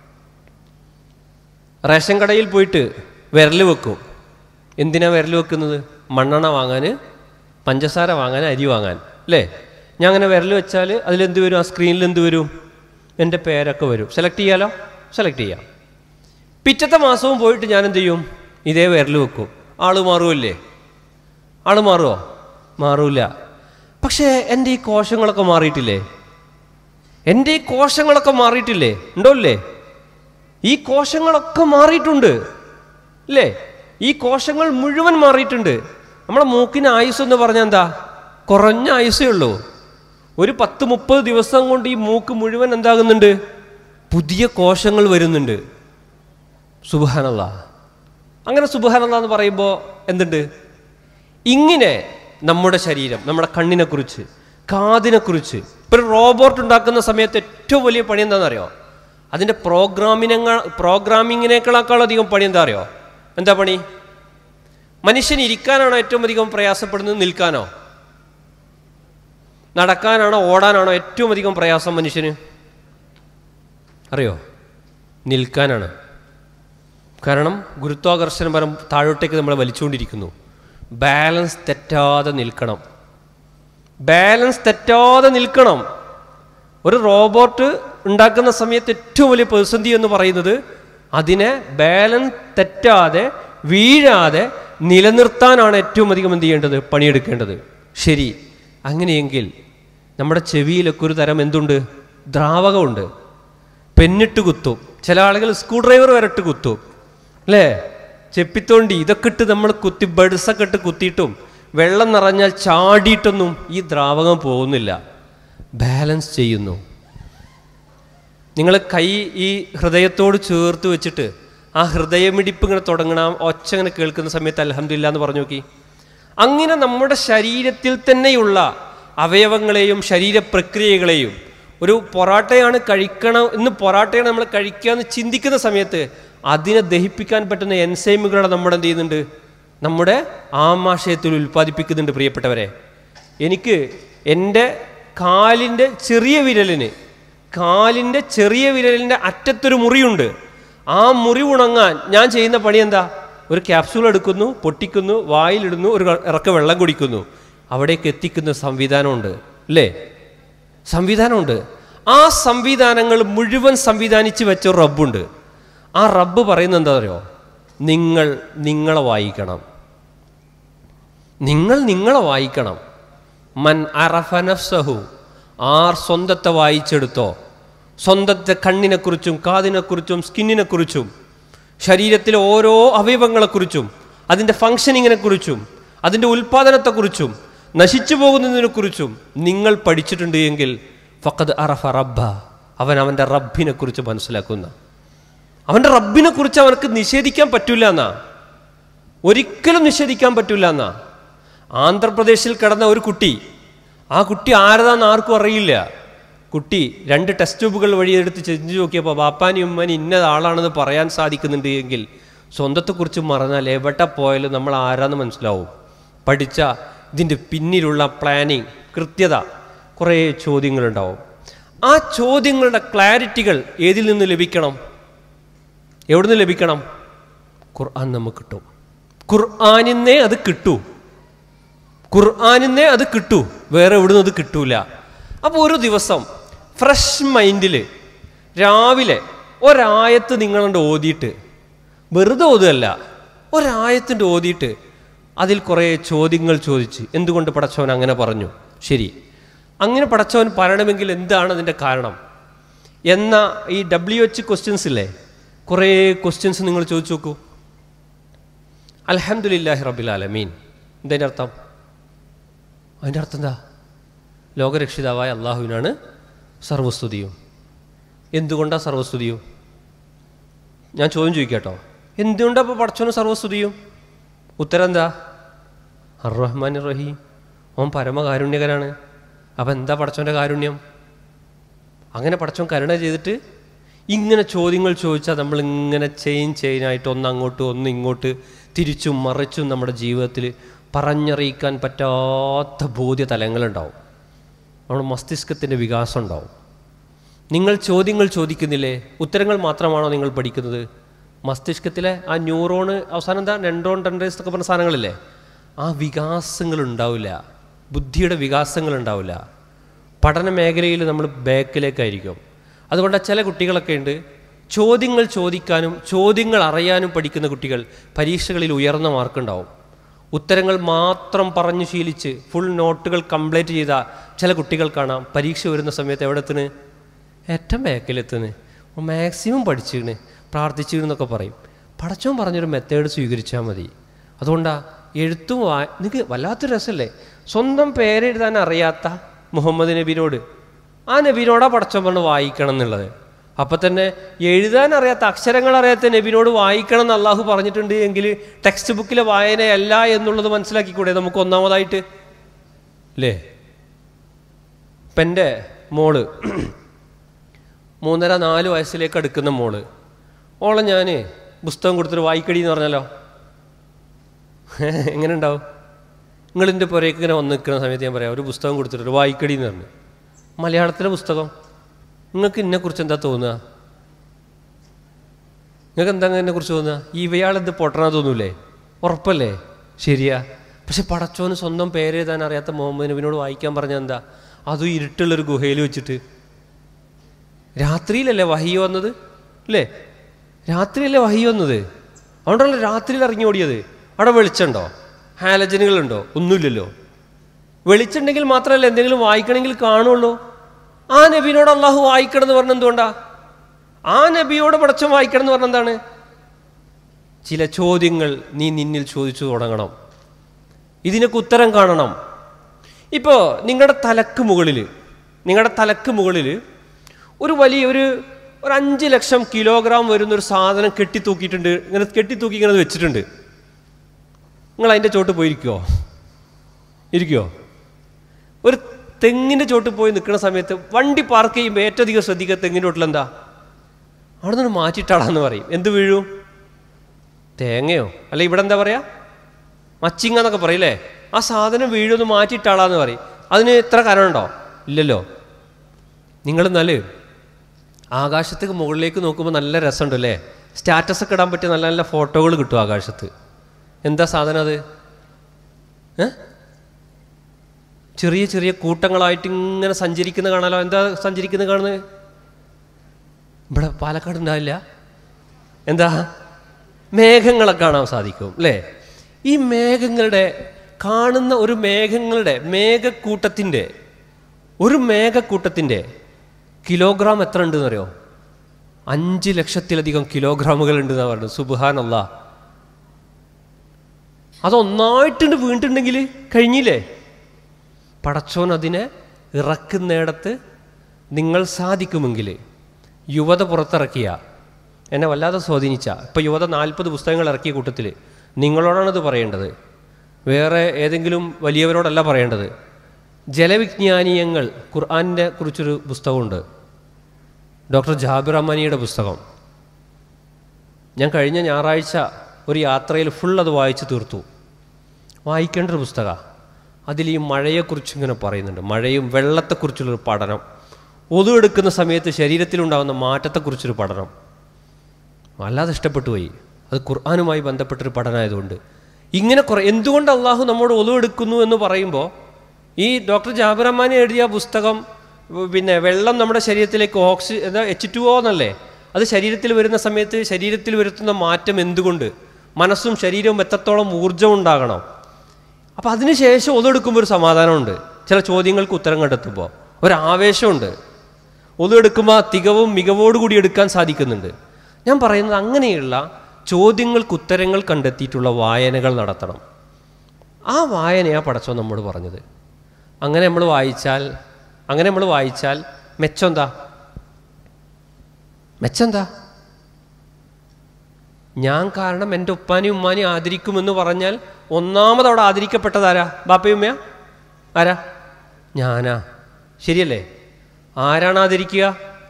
A: റേഷൻ കടയിൽ പോയിട്ട് വിരൽ വെക്കും എന്തിനാ വിരൽ വെക്കുന്നത് മണ്ണെണ്ണ വാങ്ങാൻ പഞ്ചസാര വാങ്ങാൻ അരി വാങ്ങാൻ അല്ലേ ഞാൻ അങ്ങനെ വിരൽ വെച്ചാൽ അതിലെന്ത് വരും ആ സ്ക്രീനിൽ എന്ത് വരും എൻ്റെ പേരൊക്കെ വരും സെലക്ട് ചെയ്യാലോ സെലക്ട് ചെയ്യാം പിറ്റത്തെ മാസവും പോയിട്ട് ഞാൻ എന്ത് ചെയ്യും ഇതേ വിരൽ വെക്കും ആള് മാറുമല്ലേ ആള് മാറുമോ മാറൂല പക്ഷേ എൻ്റെ ഈ കോശങ്ങളൊക്കെ മാറിയിട്ടില്ലേ എൻ്റെ ഈ കോശങ്ങളൊക്കെ മാറിയിട്ടില്ലേ ഉണ്ടോ ഇല്ലേ ഈ കോശങ്ങളൊക്കെ മാറിയിട്ടുണ്ട് ഇല്ലേ ഈ കോശങ്ങൾ മുഴുവൻ മാറിയിട്ടുണ്ട് നമ്മുടെ മൂക്കിന് ആയുസ് എന്ന് പറഞ്ഞാൽ എന്താ കുറഞ്ഞ ആയുസേ ഉള്ളൂ ഒരു പത്ത് മുപ്പത് ദിവസം കൊണ്ട് ഈ മൂക്ക് മുഴുവൻ എന്താകുന്നുണ്ട് പുതിയ കോശങ്ങൾ വരുന്നുണ്ട് സുബാനല്ല അങ്ങനെ സുബാനല്ല എന്ന് പറയുമ്പോൾ എന്തുണ്ട് ഇങ്ങനെ നമ്മുടെ ശരീരം നമ്മുടെ കണ്ണിനെക്കുറിച്ച് കാതിനെക്കുറിച്ച് ഇപ്പം ഒരു റോബോട്ട് ഉണ്ടാക്കുന്ന സമയത്ത് ഏറ്റവും വലിയ പണി എന്താണെന്നറിയോ അതിൻ്റെ പ്രോഗ്രാമിനങ്ങൾ പ്രോഗ്രാമിങ്ങിനേക്കാളേക്കാൾ അധികം പണി എന്താ അറിയോ എന്താ പണി മനുഷ്യൻ ഇരിക്കാനാണോ ഏറ്റവും അധികം പ്രയാസപ്പെടുന്നത് നിൽക്കാനോ നടക്കാനാണോ ഓടാനാണോ ഏറ്റവും അധികം പ്രയാസം മനുഷ്യന് അറിയോ നിൽക്കാനാണ് കാരണം ഗുരുത്വാകർഷണ പരം താഴോട്ടേക്ക് നമ്മളെ വലിച്ചുകൊണ്ടിരിക്കുന്നു ബാലൻസ് തെറ്റാതെ നിൽക്കണം ബാലൻസ് തെറ്റാതെ നിൽക്കണം ഒരു റോബോട്ട് ഉണ്ടാക്കുന്ന സമയത്ത് ഏറ്റവും വലിയ പ്രതിസന്ധി എന്ന് പറയുന്നത് അതിനെ ബാലൻസ് തെറ്റാതെ വീഴാതെ നിലനിർത്താനാണ് ഏറ്റവും അധികം എന്ത് ചെയ്യേണ്ടത് പണിയെടുക്കേണ്ടത് ശരി അങ്ങനെയെങ്കിൽ നമ്മുടെ ചെവിയിലൊക്കെ ഒരു തരം എന്തുണ്ട് ദ്രാവകമുണ്ട് പെന്നിട്ട് കുത്തും ചില ആളുകൾ സ്ക്രൂ ഡ്രൈവർ വരട്ട് കുത്തും അല്ലേ ചെപ്പിത്തോണ്ടി ഇതൊക്കെ ഇട്ട് നമ്മൾ കുത്തി ബഡ്സൊക്കെ ഇട്ട് കുത്തിയിട്ടും വെള്ളം നിറഞ്ഞാൽ ചാടിയിട്ടൊന്നും ഈ ദ്രാവകം പോകുന്നില്ല ബാലൻസ് ചെയ്യുന്നു നിങ്ങൾ കൈ ഈ ഹൃദയത്തോട് ചേർത്ത് വെച്ചിട്ട് ആ ഹൃദയമിടിപ്പ് ഇങ്ങനെ തുടങ്ങണം ആ ഒച്ച ഇങ്ങനെ കേൾക്കുന്ന സമയത്ത് അലഹമില്ല എന്ന് പറഞ്ഞു നോക്കി അങ്ങനെ നമ്മുടെ ശരീരത്തിൽ തന്നെയുള്ള അവയവങ്ങളെയും ശരീരപ്രക്രിയകളെയും ഒരു പൊറാട്ടയാണ് കഴിക്കണം എന്ന് പൊറാട്ടയാണ് നമ്മൾ കഴിക്കുക എന്ന് ചിന്തിക്കുന്ന സമയത്ത് അതിനെ ദഹിപ്പിക്കാൻ പറ്റുന്ന എൻസൈമുകളെ നമ്മുടെ എന്ത് ചെയ്യുന്നുണ്ട് നമ്മുടെ ആമാശയത്തിൽ ഉൽപ്പാദിപ്പിക്കുന്നുണ്ട് പ്രിയപ്പെട്ടവരെ എനിക്ക് എൻ്റെ കാലിൻ്റെ ചെറിയ വിരലിന് കാലിൻ്റെ ചെറിയ വിരലിൻ്റെ അറ്റത്തൊരു മുറിയുണ്ട് ആ മുറി ഉണങ്ങാൻ ഞാൻ ചെയ്യുന്ന പണി എന്താ ഒരു ക്യാപ്സൂൾ എടുക്കുന്നു പൊട്ടിക്കുന്നു വായിലിടുന്നു ഒരു ഇറക്ക വെള്ളം കുടിക്കുന്നു അവിടേക്ക് എത്തിക്കുന്ന സംവിധാനമുണ്ട് അല്ലേ സംവിധാനമുണ്ട് ആ സംവിധാനങ്ങൾ മുഴുവൻ സംവിധാനിച്ച് വെച്ച ഒരു റബ്ബുണ്ട് ആ റബ്ബ് പറയുന്നത് എന്താ പറയുക നിങ്ങൾ നിങ്ങളെ വായിക്കണം നിങ്ങൾ നിങ്ങളെ വായിക്കണം മൻ അറഫനഫ്സഹു ആർ സ്വന്തത്തെ വായിച്ചെടുത്തോ സ്വന്തത്തെ കണ്ണിനെക്കുറിച്ചും കാതിനെക്കുറിച്ചും സ്കിന്നിനെക്കുറിച്ചും ശരീരത്തിലെ ഓരോ അവയവങ്ങളെക്കുറിച്ചും അതിൻ്റെ ഫങ്ഷനിങ്ങിനെക്കുറിച്ചും അതിൻ്റെ ഉൽപ്പാദനത്തെക്കുറിച്ചും നശിച്ചു പോകുന്നതിനെക്കുറിച്ചും നിങ്ങൾ പഠിച്ചിട്ടുണ്ട് എങ്കിൽ ഫഖദ് അറഫ റബ്ബ അവൻ അവൻ്റെ റബ്ബിനെ കുറിച്ച് മനസ്സിലാക്കുന്ന അവൻ്റെ റബ്ബിനെ കുറിച്ച് അവനക്ക് നിഷേധിക്കാൻ പറ്റില്ല എന്നാ ഒരിക്കലും നിഷേധിക്കാൻ പറ്റില്ല എന്നാ ആന്ധ്രാപ്രദേശിൽ കിടന്ന ഒരു കുട്ടി ആ കുട്ടി ആരതാന്ന് ആർക്കും അറിയില്ല കുട്ടി രണ്ട് ടെസ്റ്റ് ട്യൂബുകൾ വഴി എടുത്ത് ചെഞ്ചു നോക്കിയപ്പോൾ ബാപ്പാനി ഉമ്മാനി ഇന്നത് ആളാണെന്ന് പറയാൻ സാധിക്കുന്നുണ്ട് എങ്കിൽ സ്വന്തത്തെക്കുറിച്ച് മറന്നാൽ എവിടെ പോയാലും നമ്മൾ ആരാന്ന് മനസ്സിലാവും പഠിച്ച ഇതിൻ്റെ പിന്നിലുള്ള പ്ലാനിങ് കൃത്യത കുറേ ചോദ്യങ്ങളുണ്ടാവും ആ ചോദ്യങ്ങളുടെ ക്ലാരിറ്റികൾ ഏതിൽ നിന്ന് ലഭിക്കണം എവിടുന്ന് ലഭിക്കണം ഖുർആൻ നമുക്ക് കിട്ടും ഖുർആാനിന്നേ അത് കിട്ടൂ ഖുർആാനിന്നേ അത് കിട്ടൂ വേറെ എവിടുന്ന് അത് കിട്ടൂല അപ്പോൾ ഒരു ദിവസം ഫ്രഷ് മൈൻഡിൽ രാവിലെ ഒരായത്ത് നിങ്ങളുണ്ട് ഓതിയിട്ട് വെറുതെ ഓതുകയല്ല ഒരായത്തിൻ്റെ ഓതിയിട്ട് അതിൽ കുറേ ചോദ്യങ്ങൾ ചോദിച്ച് എന്തുകൊണ്ട് പടച്ചവൻ അങ്ങനെ പറഞ്ഞു ശരി അങ്ങനെ പടച്ചവൻ പറയണമെങ്കിൽ എന്താണ് അതിൻ്റെ കാരണം എന്ന ഈ ഡബ്ല്യു എച്ച് ക്വസ്റ്റ്യൻസ് ഇല്ലേ കുറേ ക്വസ്റ്റ്യൻസ് നിങ്ങൾ ചോദിച്ചു നോക്കൂ അലഹമുല്ലാഹി റബിൽ ആലമീൻ എന്തതിൻ്റെ അർത്ഥം അതിൻ്റെ അർത്ഥം എന്താ ലോകരക്ഷിതാവായ അള്ളാഹുവിനാണ് സർവസ്തുതിയും എന്തുകൊണ്ടാണ് സർവസ്തുതിയും ഞാൻ ചോദ്യം ചോദിക്കാട്ടോ എന്തുകൊണ്ടാണ് ഇപ്പോൾ പടച്ചോന് സർവസ്തുതിയും ഉത്തരം എന്താ അർ റഹ്മാൻ റഹീം അവൻ പരമകാരുണ്യകനാണ് അപ്പം എന്താ പടച്ചോൻ്റെ കാരുണ്യം അങ്ങനെ പടച്ചോൻ കരുണ ചെയ്തിട്ട് ഇങ്ങനെ ചോദ്യങ്ങൾ ചോദിച്ചാൽ നമ്മൾ ഇങ്ങനെ ചെയിൻ ചെയിനായിട്ട് ഒന്ന് അങ്ങോട്ട് ഒന്ന് ഇങ്ങോട്ട് തിരിച്ചും മറിച്ചും നമ്മുടെ ജീവിതത്തിൽ പറഞ്ഞറിയിക്കാൻ പറ്റാത്ത ബോധ്യ തലങ്ങളുണ്ടാവും നമ്മുടെ മസ്തിഷ്കത്തിൻ്റെ വികാസം ഉണ്ടാവും നിങ്ങൾ ചോദ്യങ്ങൾ ചോദിക്കുന്നില്ലേ ഉത്തരങ്ങൾ മാത്രമാണോ നിങ്ങൾ പഠിക്കുന്നത് മസ്തിഷ്കത്തിലെ ആ ന്യൂറോണ് അവസാനം എന്താ നെൻഡ്രോൺ ടെൻഡേഴ്സ് എന്നൊക്കെ പറഞ്ഞ സാധനങ്ങളില്ലേ ആ വികാസങ്ങൾ ഉണ്ടാവില്ല ബുദ്ധിയുടെ വികാസങ്ങൾ ഉണ്ടാവില്ല പഠന മേഖലയിൽ നമ്മൾ ബാക്കിലേക്കായിരിക്കും അതുകൊണ്ട് ചില കുട്ടികളൊക്കെ ഉണ്ട് ചോദ്യങ്ങൾ ചോദിക്കാനും ചോദ്യങ്ങൾ അറിയാനും പഠിക്കുന്ന കുട്ടികൾ പരീക്ഷകളിൽ ഉയർന്ന മാർക്കുണ്ടാവും ഉത്തരങ്ങൾ മാത്രം പറഞ്ഞു ശീലിച്ച് ഫുൾ നോട്ടുകൾ കംപ്ലീറ്റ് ചെയ്ത ചില കുട്ടികൾ കാണാം പരീക്ഷ വരുന്ന സമയത്ത് എവിടെ എത്തുന്നു ഏറ്റവും ബാക്കിലെത്തുന്നു മാക്സിമം പഠിച്ചിരുന്ന് പ്രാർത്ഥിച്ചിരുന്നൊക്കെ പറയും പടച്ചോൻ പറഞ്ഞൊരു മെത്തേഡ് സ്വീകരിച്ചാൽ മതി അതുകൊണ്ടാ എഴുത്തും വാ നിങ്ങൾക്ക് വല്ലാത്തൊരു രസമല്ലേ സ്വന്തം പേരെഴുതാൻ അറിയാത്ത മുഹമ്മദ് നബിനോട് ആ നബിനോടാ പടച്ചോൻ പറഞ്ഞ് വായിക്കണം എന്നുള്ളത് അപ്പം തന്നെ എഴുതാൻ അറിയാത്ത അക്ഷരങ്ങൾ അറിയാത്ത നബിനോട് വായിക്കണം എന്ന് അള്ളാഹു പറഞ്ഞിട്ടുണ്ട് എങ്കിൽ ടെക്സ്റ്റ് ബുക്കിലെ വായനയല്ല എന്നുള്ളത് മനസ്സിലാക്കിക്കൂടെ നമുക്ക് ഒന്നാമതായിട്ട് അല്ലേ ഇപ്പം എൻ്റെ മോള് മൂന്നര നാല് വയസ്സിലേക്ക് അടുക്കുന്ന മോള് ഓളെ ഞാൻ പുസ്തകം കൊടുത്തിട്ട് വായിക്കടി എന്ന് പറഞ്ഞാലോ എങ്ങനെ ഉണ്ടാവും നിങ്ങളിൻ്റെ പുറേക്ക് ഇങ്ങനെ വന്ന് നിൽക്കുന്ന സമയത്ത് ഞാൻ പറയാം ഒരു പുസ്തകം കൊടുത്തിട്ട് ഒരു വായിക്കടി എന്ന് പറഞ്ഞു മലയാളത്തിലെ പുസ്തകം നിങ്ങൾക്ക് ഇതിനെക്കുറിച്ച് എന്താ തോന്നുക നിങ്ങൾക്ക് എന്താ ഇതിനെക്കുറിച്ച് തോന്നുക ഇവയാളെന്ത് പൊട്ടണ തോന്നൂലേ ഉറപ്പല്ലേ ശരിയാ പക്ഷെ പടച്ചോന് സ്വന്തം പേരെഴുതാൻ അറിയാത്ത മുഹമ്മദ് നബിനോട് വായിക്കാൻ പറഞ്ഞാൽ എന്താ അതും ഇരുട്ടുള്ളൊരു ഗുഹയിൽ വെച്ചിട്ട് രാത്രിയിലല്ലേ വഹി വന്നത് അല്ലേ രാത്രിയല്ലേ വഹി വന്നത് അതുകൊണ്ടല്ലോ രാത്രിയിൽ ഇറങ്ങി ഓടിയത് അവിടെ വെളിച്ചുണ്ടോ ഹാലജനുകളുണ്ടോ ഒന്നുമില്ലല്ലോ വെളിച്ചുണ്ടെങ്കിൽ മാത്രമല്ല എന്തെങ്കിലും വായിക്കണമെങ്കിൽ കാണുള്ളൂ ആ നബിനോട് അള്ളാഹു വായിക്കണം എന്ന് പറഞ്ഞ എന്തുകൊണ്ടാ ആ നബിയോട് പടച്ചം വായിക്കണം എന്ന് പറഞ്ഞ എന്താണ് ചില ചോദ്യങ്ങൾ നീ നിന്നിൽ ചോദിച്ചു തുടങ്ങണം ഇതിനൊക്കെ ഉത്തരം കാണണം ഇപ്പോൾ നിങ്ങളുടെ തലക്ക് മുകളിൽ നിങ്ങളുടെ തലക്ക് മുകളിൽ ഒരു വലിയ ഒരു ഒരു അഞ്ച് ലക്ഷം കിലോഗ്രാം വരുന്ന ഒരു സാധനം കെട്ടിത്തൂക്കിയിട്ടുണ്ട് ഇങ്ങനെ കെട്ടിത്തൂക്കി ഇങ്ങനെ വെച്ചിട്ടുണ്ട് നിങ്ങൾ അതിൻ്റെ ചോട്ട് പോയിരിക്കുമോ ഇരിക്കുമോ ഒരു തെങ്ങിൻ്റെ ചോട്ട് പോയി നിൽക്കുന്ന സമയത്ത് വണ്ടി പാർക്ക് ചെയ്യുമ്പോൾ ഏറ്റവും അധികം ശ്രദ്ധിക്കുക തെങ്ങിൻ്റെ ചോട്ടിൽ എന്താ അവിടെ നിന്ന് മാറ്റിയിട്ടാടാന്ന് പറയും എന്ത് വീഴും തേങ്ങയോ അല്ല ഇവിടെ എന്താ പറയുക മച്ചിങ്ങ എന്നൊക്കെ പറയില്ലേ ആ സാധനം വീഴൊന്ന് മാറ്റിയിട്ടാളാന്ന് പറയും അതിന് എത്ര കാരണമുണ്ടോ ഇല്ലല്ലോ നിങ്ങൾ എന്നാല് ആകാശത്തേക്ക് മുകളിലേക്ക് നോക്കുമ്പോൾ നല്ല രസമുണ്ട് അല്ലേ സ്റ്റാറ്റസ് ഒക്കെ ഇടാൻ പറ്റിയ നല്ല നല്ല ഫോട്ടോകൾ കിട്ടും ആകാശത്ത് എന്താ സാധനം അത് ഏ ചെറിയ ചെറിയ കൂട്ടങ്ങളായിട്ട് ഇങ്ങനെ സഞ്ചരിക്കുന്ന കാണാലോ എന്താ സഞ്ചരിക്കുന്നത് കാണുന്നത് ഇവിടെ പാലക്കാട് ഉണ്ടാവില്ല എന്താ മേഘങ്ങളെ കാണാൻ സാധിക്കും അല്ലേ ഈ മേഘങ്ങളുടെ കാണുന്ന ഒരു മേഘങ്ങളുടെ മേഘക്കൂട്ടത്തിൻ്റെ ഒരു മേഘക്കൂട്ടത്തിൻ്റെ കിലോഗ്രാം എത്ര ഉണ്ടെന്ന് അറിയോ അഞ്ച് ലക്ഷത്തിലധികം കിലോഗ്രാമുകൾ ഉണ്ടെന്നാണ് പറയുന്നത് സുബാനല്ല അതൊന്നായിട്ടുണ്ട് വീണിട്ടുണ്ടെങ്കിൽ കഴിഞ്ഞില്ലേ പടച്ചോൻ അതിനെ ഇറക്കുന്നിടത്ത് നിങ്ങൾ സാധിക്കുമെങ്കിൽ യുവത പുറത്തിറക്കിയ എന്നെ വല്ലാതെ സ്വാധീനിച്ച ഇപ്പോൾ യുവത നാൽപ്പത് പുസ്തകങ്ങൾ ഇറക്കിയ കൂട്ടത്തിൽ നിങ്ങളോടാണത് പറയേണ്ടത് വേറെ ഏതെങ്കിലും വലിയവരോടല്ല പറയേണ്ടത് ജലവിജ്ഞാനീയങ്ങൾ ഖുർആാനിനെ കുറിച്ചൊരു പുസ്തകമുണ്ട് ഡോക്ടർ ജാബിർ അമാനിയുടെ പുസ്തകം ഞാൻ കഴിഞ്ഞ ഞായറാഴ്ച ഒരു യാത്രയിൽ ഫുൾ അത് വായിച്ചു തീർത്തു വായിക്കേണ്ട ഒരു പുസ്തകമാണ് അതിൽ ഈ മഴയെക്കുറിച്ച് ഇങ്ങനെ പറയുന്നുണ്ട് മഴയും വെള്ളത്തെക്കുറിച്ചുള്ളൊരു പഠനം ഒതു എടുക്കുന്ന സമയത്ത് ശരീരത്തിലുണ്ടാകുന്ന മാറ്റത്തെക്കുറിച്ചൊരു പഠനം വല്ലാതെ ഇഷ്ടപ്പെട്ടു പോയി അത് ഖുർആാനുമായി ബന്ധപ്പെട്ടൊരു പഠനമായതുകൊണ്ട് ഇങ്ങനെ കുറേ എന്തുകൊണ്ട് അള്ളാഹു നമ്മോട് ഒതു എടുക്കുന്നു എന്ന് പറയുമ്പോൾ ഈ ഡോക്ടർ ജാബിർ അമ്മാനി എഴുതിയ പുസ്തകം പിന്നെ വെള്ളം നമ്മുടെ ശരീരത്തിലേക്ക് ഓക്സി എന്താ എച്ച് ടു ഒ എന്നല്ലേ അത് ശരീരത്തിൽ വരുന്ന സമയത്ത് ശരീരത്തിൽ വരുത്തുന്ന മാറ്റം എന്തുകൊണ്ട് മനസ്സും ശരീരവും എത്രത്തോളം ഊർജ്ജം ഉണ്ടാകണം അപ്പം അതിനുശേഷം ഒതെടുക്കുമ്പോൾ ഒരു സമാധാനമുണ്ട് ചില ചോദ്യങ്ങൾക്ക് ഉത്തരം കണ്ടെത്തുമ്പോൾ ഒരു ആവേശമുണ്ട് ഒതെടുക്കുമ്പോൾ തികവും മികവോടുകൂടി എടുക്കാൻ സാധിക്കുന്നുണ്ട് ഞാൻ പറയുന്നത് അങ്ങനെയുള്ള ചോദ്യങ്ങൾക്ക് ഉത്തരങ്ങൾ കണ്ടെത്തിയിട്ടുള്ള വായനകൾ നടത്തണം ആ വായനയാണ് പടച്ചോ നമ്മോട് പറഞ്ഞത് അങ്ങനെ നമ്മൾ വായിച്ചാൽ അങ്ങനെ നമ്മൾ വായിച്ചാൽ മെച്ചം എന്താ മെച്ചെന്താ ഞാൻ കാരണം എൻ്റെ ഉപ്പാനെയും ഉമ്മാനെയും ആദരിക്കുമെന്ന് പറഞ്ഞാൽ ഒന്നാമത് അവിടെ ആദരിക്കപ്പെട്ടതാരാ ബാപ്പയും ഉമ്മയാ ആരാ ഞാനാ ശരിയല്ലേ ആരാണ് ആദരിക്കുക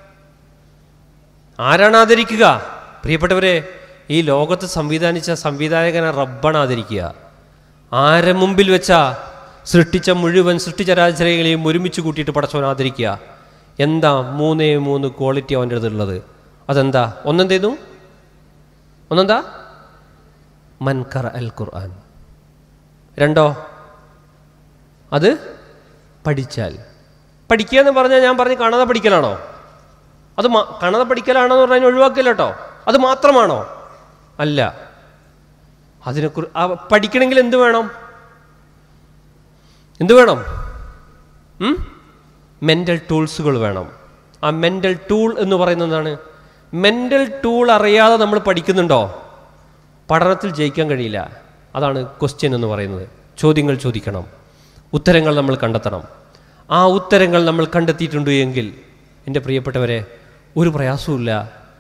A: ആരാണ് ആദരിക്കുക പ്രിയപ്പെട്ടവരെ ഈ ലോകത്ത് സംവിധാനിച്ച സംവിധായകനെ റബ്ബാണ് ആദരിക്കുക ആരെ മുമ്പിൽ വെച്ചാ സൃഷ്ടിച്ച മുഴുവൻ സൃഷ്ടിചരാചരങ്ങളെയും ഒരുമിച്ച് കൂട്ടിയിട്ട് പടച്ചവൻ ആദരിക്കുക എന്താ മൂന്നേ മൂന്ന് ക്വാളിറ്റി അവൻ്റെ അടുത്തുള്ളത് അതെന്താ ഒന്നെന്തേന്നു ഒന്നെന്താ മൻകർ അൽ ഖുർആൻ രണ്ടോ അത് പഠിച്ചാൽ പഠിക്കുക എന്ന് പറഞ്ഞാൽ ഞാൻ പറഞ്ഞ് കാണാതെ പഠിക്കലാണോ അത് മാ- കാണാതെ പഠിക്കലാണോ എന്ന് പറഞ്ഞാൽ ഒഴിവാക്കില്ല കേട്ടോ അത് മാത്രമാണോ അല്ല അതിനെക്കുറി ആ പഠിക്കണമെങ്കിൽ എന്ത് വേണം എന്ത് വേണം മെൻ്റൽ ടൂൾസുകൾ വേണം ആ മെൻ്റൽ ടൂൾ എന്ന് പറയുന്നത് എന്താണ് മെൻ്റൽ ടൂൾ അറിയാതെ നമ്മൾ പഠിക്കുന്നുണ്ടോ പഠനത്തിൽ ജയിക്കാൻ കഴിയില്ല അതാണ് ക്വസ്റ്റ്യൻ എന്ന് പറയുന്നത് ചോദ്യങ്ങൾ ചോദിക്കണം ഉത്തരങ്ങൾ നമ്മൾ കണ്ടെത്തണം ആ ഉത്തരങ്ങൾ നമ്മൾ കണ്ടെത്തിയിട്ടുണ്ട് എങ്കിൽ എൻ്റെ പ്രിയപ്പെട്ടവരെ ഒരു പ്രയാസവുമില്ല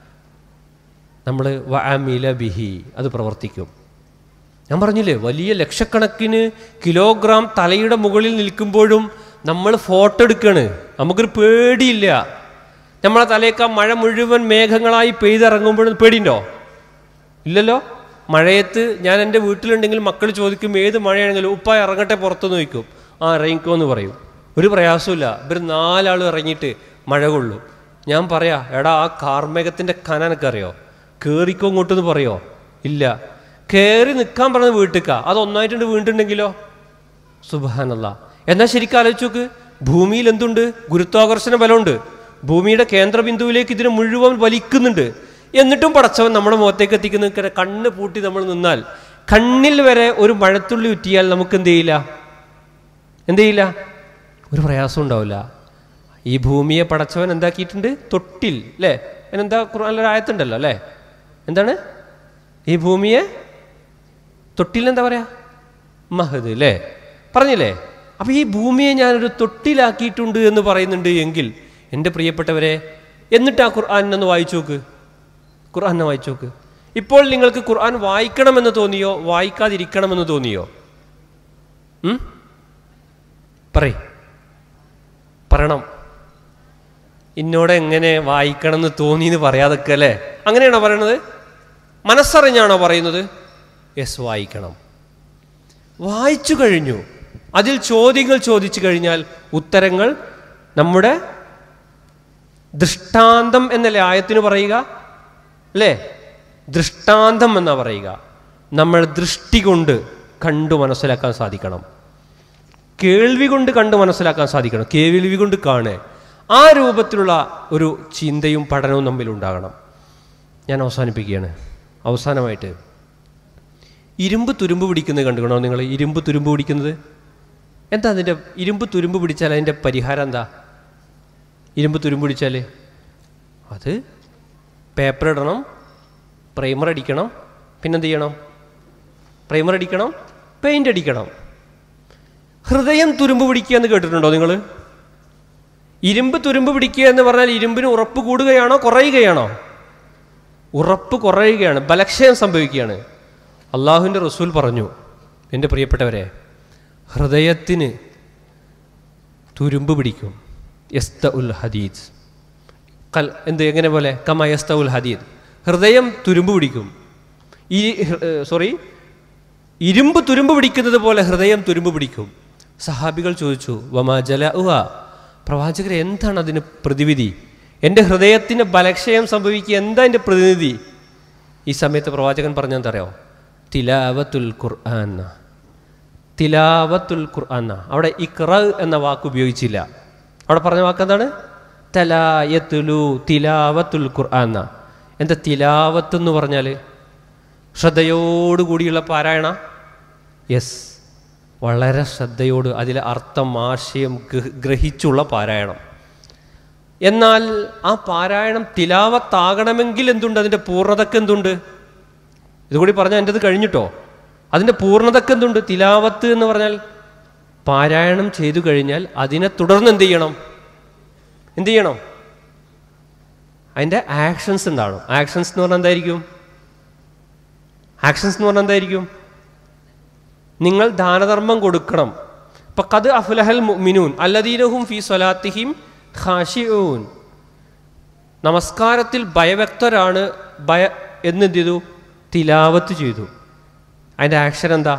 A: നമ്മൾ വഅമില ബിഹി അത് പ്രവർത്തിക്കും ഞാൻ പറഞ്ഞില്ലേ വലിയ ലക്ഷക്കണക്കിന് കിലോഗ്രാം തലയുടെ മുകളിൽ നിൽക്കുമ്പോഴും നമ്മൾ ഫോട്ടോ എടുക്കുകയാണ് നമുക്കൊരു പേടിയില്ല നമ്മളെ തലയേക്കാൾ മഴ മുഴുവൻ മേഘങ്ങളായി പെയ്തിറങ്ങുമ്പോഴും പേടിയുണ്ടോ ഇല്ലല്ലോ മഴയത്ത് ഞാൻ എൻ്റെ വീട്ടിലുണ്ടെങ്കിൽ മക്കൾ ചോദിക്കും ഏത് മഴയാണെങ്കിലും ഉപ്പ ഇറങ്ങട്ടെ പുറത്തുനിന്ന് ചോദിക്കും ആ ഇറങ്ങിക്കോ എന്ന് പറയും ഒരു പ്രയാസമില്ല ഇവർ നാലാൾ ഇറങ്ങിയിട്ട് മഴ കൊള്ളും ഞാൻ പറയാ എടാ ആ കാർമേഘത്തിൻ്റെ കനനൊക്കെ അറിയോ കയറിക്കോ ഇങ്ങോട്ടെന്ന് പറയോ ഇല്ല കയറി നിൽക്കാൻ പറഞ്ഞത് വീട്ടിക്ക അത് ഒന്നായിട്ടുണ്ട് വീണ്ടുണ്ടെങ്കിലോ സുബാനല്ല എന്നാൽ ശരിക്കും ആലോചിച്ച് നോക്ക് ഭൂമിയിൽ എന്തുണ്ട് ഗുരുത്വാകർഷണ ബലമുണ്ട് ഭൂമിയുടെ കേന്ദ്രബിന്ദുവിലേക്ക് ഇതിനെ മുഴുവൻ വലിക്കുന്നുണ്ട് എന്നിട്ടും പടച്ചവൻ നമ്മുടെ മുഖത്തേക്ക് എത്തിക്കുന്ന നിൽക്കുന്ന കണ്ണ് പൂട്ടി നമ്മൾ നിന്നാൽ കണ്ണിൽ വരെ ഒരു മഴത്തുള്ളി ഉറ്റിയാൽ നമുക്ക് എന്ത് ചെയ്യില്ല എന്ത് ചെയ്യില്ല ഒരു പ്രയാസം ഉണ്ടാവില്ല ഈ ഭൂമിയെ പടച്ചവൻ എന്താക്കിയിട്ടുണ്ട് തൊട്ടിൽ അല്ലേ അതിനെന്താ ഖുർആനിലൊരു ആയത്തുണ്ടല്ലോ അല്ലേ എന്താണ് ഈ ഭൂമിയെ തൊട്ടിൽ എന്താ പറയാ മഹദ് അല്ലേ പറഞ്ഞില്ലേ അപ്പൊ ഈ ഭൂമിയെ ഞാനൊരു തൊട്ടിലാക്കിയിട്ടുണ്ട് എന്ന് പറയുന്നുണ്ട് എങ്കിൽ എൻ്റെ പ്രിയപ്പെട്ടവരെ എന്നിട്ട് ആ ഖുർആാനൊന്ന് വായിച്ചു നോക്ക് ഖുർആാനെ വായിച്ചു നോക്ക് ഇപ്പോൾ നിങ്ങൾക്ക് ഖുർആൻ വായിക്കണമെന്ന് തോന്നിയോ വായിക്കാതിരിക്കണമെന്ന് തോന്നിയോ ഉം? പറയ് പറയണം എന്നോട് എങ്ങനെ വായിക്കണം എന്ന് തോന്നി എന്ന് പറയാതൊക്കെ അല്ലേ അങ്ങനെയാണോ പറയണത് മനസ്സറിഞ്ഞാണോ പറയുന്നത് യെസ് വായിക്കണം വായിച്ചു കഴിഞ്ഞു അതിൽ ചോദ്യങ്ങൾ ചോദിച്ചു കഴിഞ്ഞാൽ ഉത്തരങ്ങൾ നമ്മുടെ ദൃഷ്ടാന്തം എന്നല്ലേ ആയത്തിന് പറയുക അല്ലേ ദൃഷ്ടാന്തം എന്നാ പറയുക നമ്മൾ ദൃഷ്ടി കൊണ്ട് കണ്ടു മനസ്സിലാക്കാൻ സാധിക്കണം കേൾവി കൊണ്ട് കണ്ട് മനസ്സിലാക്കാൻ സാധിക്കണം കേൾവി കൊണ്ട് കാണുക ആ രൂപത്തിലുള്ള ഒരു ചിന്തയും പഠനവും തമ്മിൽ ഉണ്ടാകണം ഞാൻ അവസാനിപ്പിക്കുകയാണ് അവസാനമായിട്ട് ഇരുമ്പ് തുരുമ്പ് പിടിക്കുന്നത് കണ്ടുകണോ നിങ്ങൾ ഇരുമ്പ് തുരുമ്പ് പിടിക്കുന്നത് എന്താ അതിൻ്റെ ഇരുമ്പ് തുരുമ്പ് പിടിച്ചാൽ അതിൻ്റെ പരിഹാരം എന്താ ഇരുമ്പ് തുരുമ്പ് പിടിച്ചാൽ അത് പേപ്പർ ഇടണം പ്രൈമർ അടിക്കണം പിന്നെന്ത് ചെയ്യണം പ്രൈമർ അടിക്കണം പെയിൻ്റ് അടിക്കണം ഹൃദയം തുരുമ്പ് പിടിക്കുക എന്ന് കേട്ടിട്ടുണ്ടോ നിങ്ങൾ ഇരുമ്പ് തുരുമ്പ് പിടിക്കുക എന്ന് പറഞ്ഞാൽ ഇരുമ്പിന് ഉറപ്പ് കൂടുകയാണോ കുറയുകയാണോ ഉറപ്പ് കുറയുകയാണ് ബലക്ഷയം സംഭവിക്കുകയാണ് അള്ളാഹുവിൻ്റെ റസൂൽ പറഞ്ഞു എൻ്റെ പ്രിയപ്പെട്ടവരെ ഹൃദയത്തിന് തുരുമ്പ് പിടിക്കും യസ്ത ഉൽ ഹദീദ് കൽ എന്ത് എങ്ങനെ പോലെ കമ യസ്ത ഉൽ ഹദീദ് ഹൃദയം തുരുമ്പ് പിടിക്കും ഈ സോറി ഇരുമ്പ് തുരുമ്പ് പിടിക്കുന്നത് പോലെ ഹൃദയം തുരുമ്പ് പിടിക്കും സഹാബികൾ ചോദിച്ചു വമാ ജല ഉഹ പ്രവാചകരെ എന്താണ് അതിന് പ്രതിവിധി എൻ്റെ ഹൃദയത്തിന് ബലക്ഷയം സംഭവിക്കുക എന്താ എൻ്റെ പ്രതിനിധി ഈ സമയത്ത് പ്രവാചകൻ പറഞ്ഞെന്താ അറിയോ തിലാവത്തുൽ ഖുർആൻ തിലാവത്തുൽ ഖുർആൻ അവിടെ ഇക്ര എന്ന വാക്ക് ഉപയോഗിച്ചില്ല അവിടെ പറഞ്ഞ വാക്ക് എന്താണ് തലായത്തുലു തിലാവത്തുൽ ഖുർആൻ എന്താ തിലാവത്ത് എന്ന് പറഞ്ഞാൽ ശ്രദ്ധയോടുകൂടിയുള്ള പാരായണ യെസ് വളരെ ശ്രദ്ധയോട് അതിലെ അർത്ഥം ആശയം ഗ്രഹ- ഗ്രഹിച്ചുള്ള പാരായണം എന്നാൽ ആ പാരായണം തിലാവത്താകണമെങ്കിൽ എന്തുണ്ട് അതിൻ്റെ പൂർണ്ണതക്ക് എന്തുണ്ട് ഇതുകൂടി പറഞ്ഞാൽ എൻ്റെത് കഴിഞ്ഞിട്ടോ അതിൻ്റെ പൂർണ്ണതക്ക് എന്തുണ്ട് തിലാവത്ത് എന്ന് പറഞ്ഞാൽ പാരായണം ചെയ്തു കഴിഞ്ഞാൽ അതിനെ തുടർന്ന് എന്ത് ചെയ്യണം എന്ത് ചെയ്യണം അതിൻ്റെ ആക്ഷൻസ് ഉണ്ടാവണം ആക്ഷൻസ് എന്ന് പറഞ്ഞാൽ എന്തായിരിക്കും ആക്ഷൻസ് എന്ന് പറഞ്ഞാൽ എന്തായിരിക്കും നിങ്ങൾ ദാനധർമ്മം കൊടുക്കണം ഇപ്പൊ കത് അഫ്ലഹൽ മുഅ്മിനൂൻ അല്ലദീനഹും ഫി സ്വലാത്തിഹിം ഖാഷിഊൻ നമസ്കാരത്തിൽ ഭയവ്യക്തരാണ് ഭയ എന്നെന്ത് ചെയ്തു തിലാവത്ത് ചെയ്തു അതിൻ്റെ ആക്ഷൻ എന്താ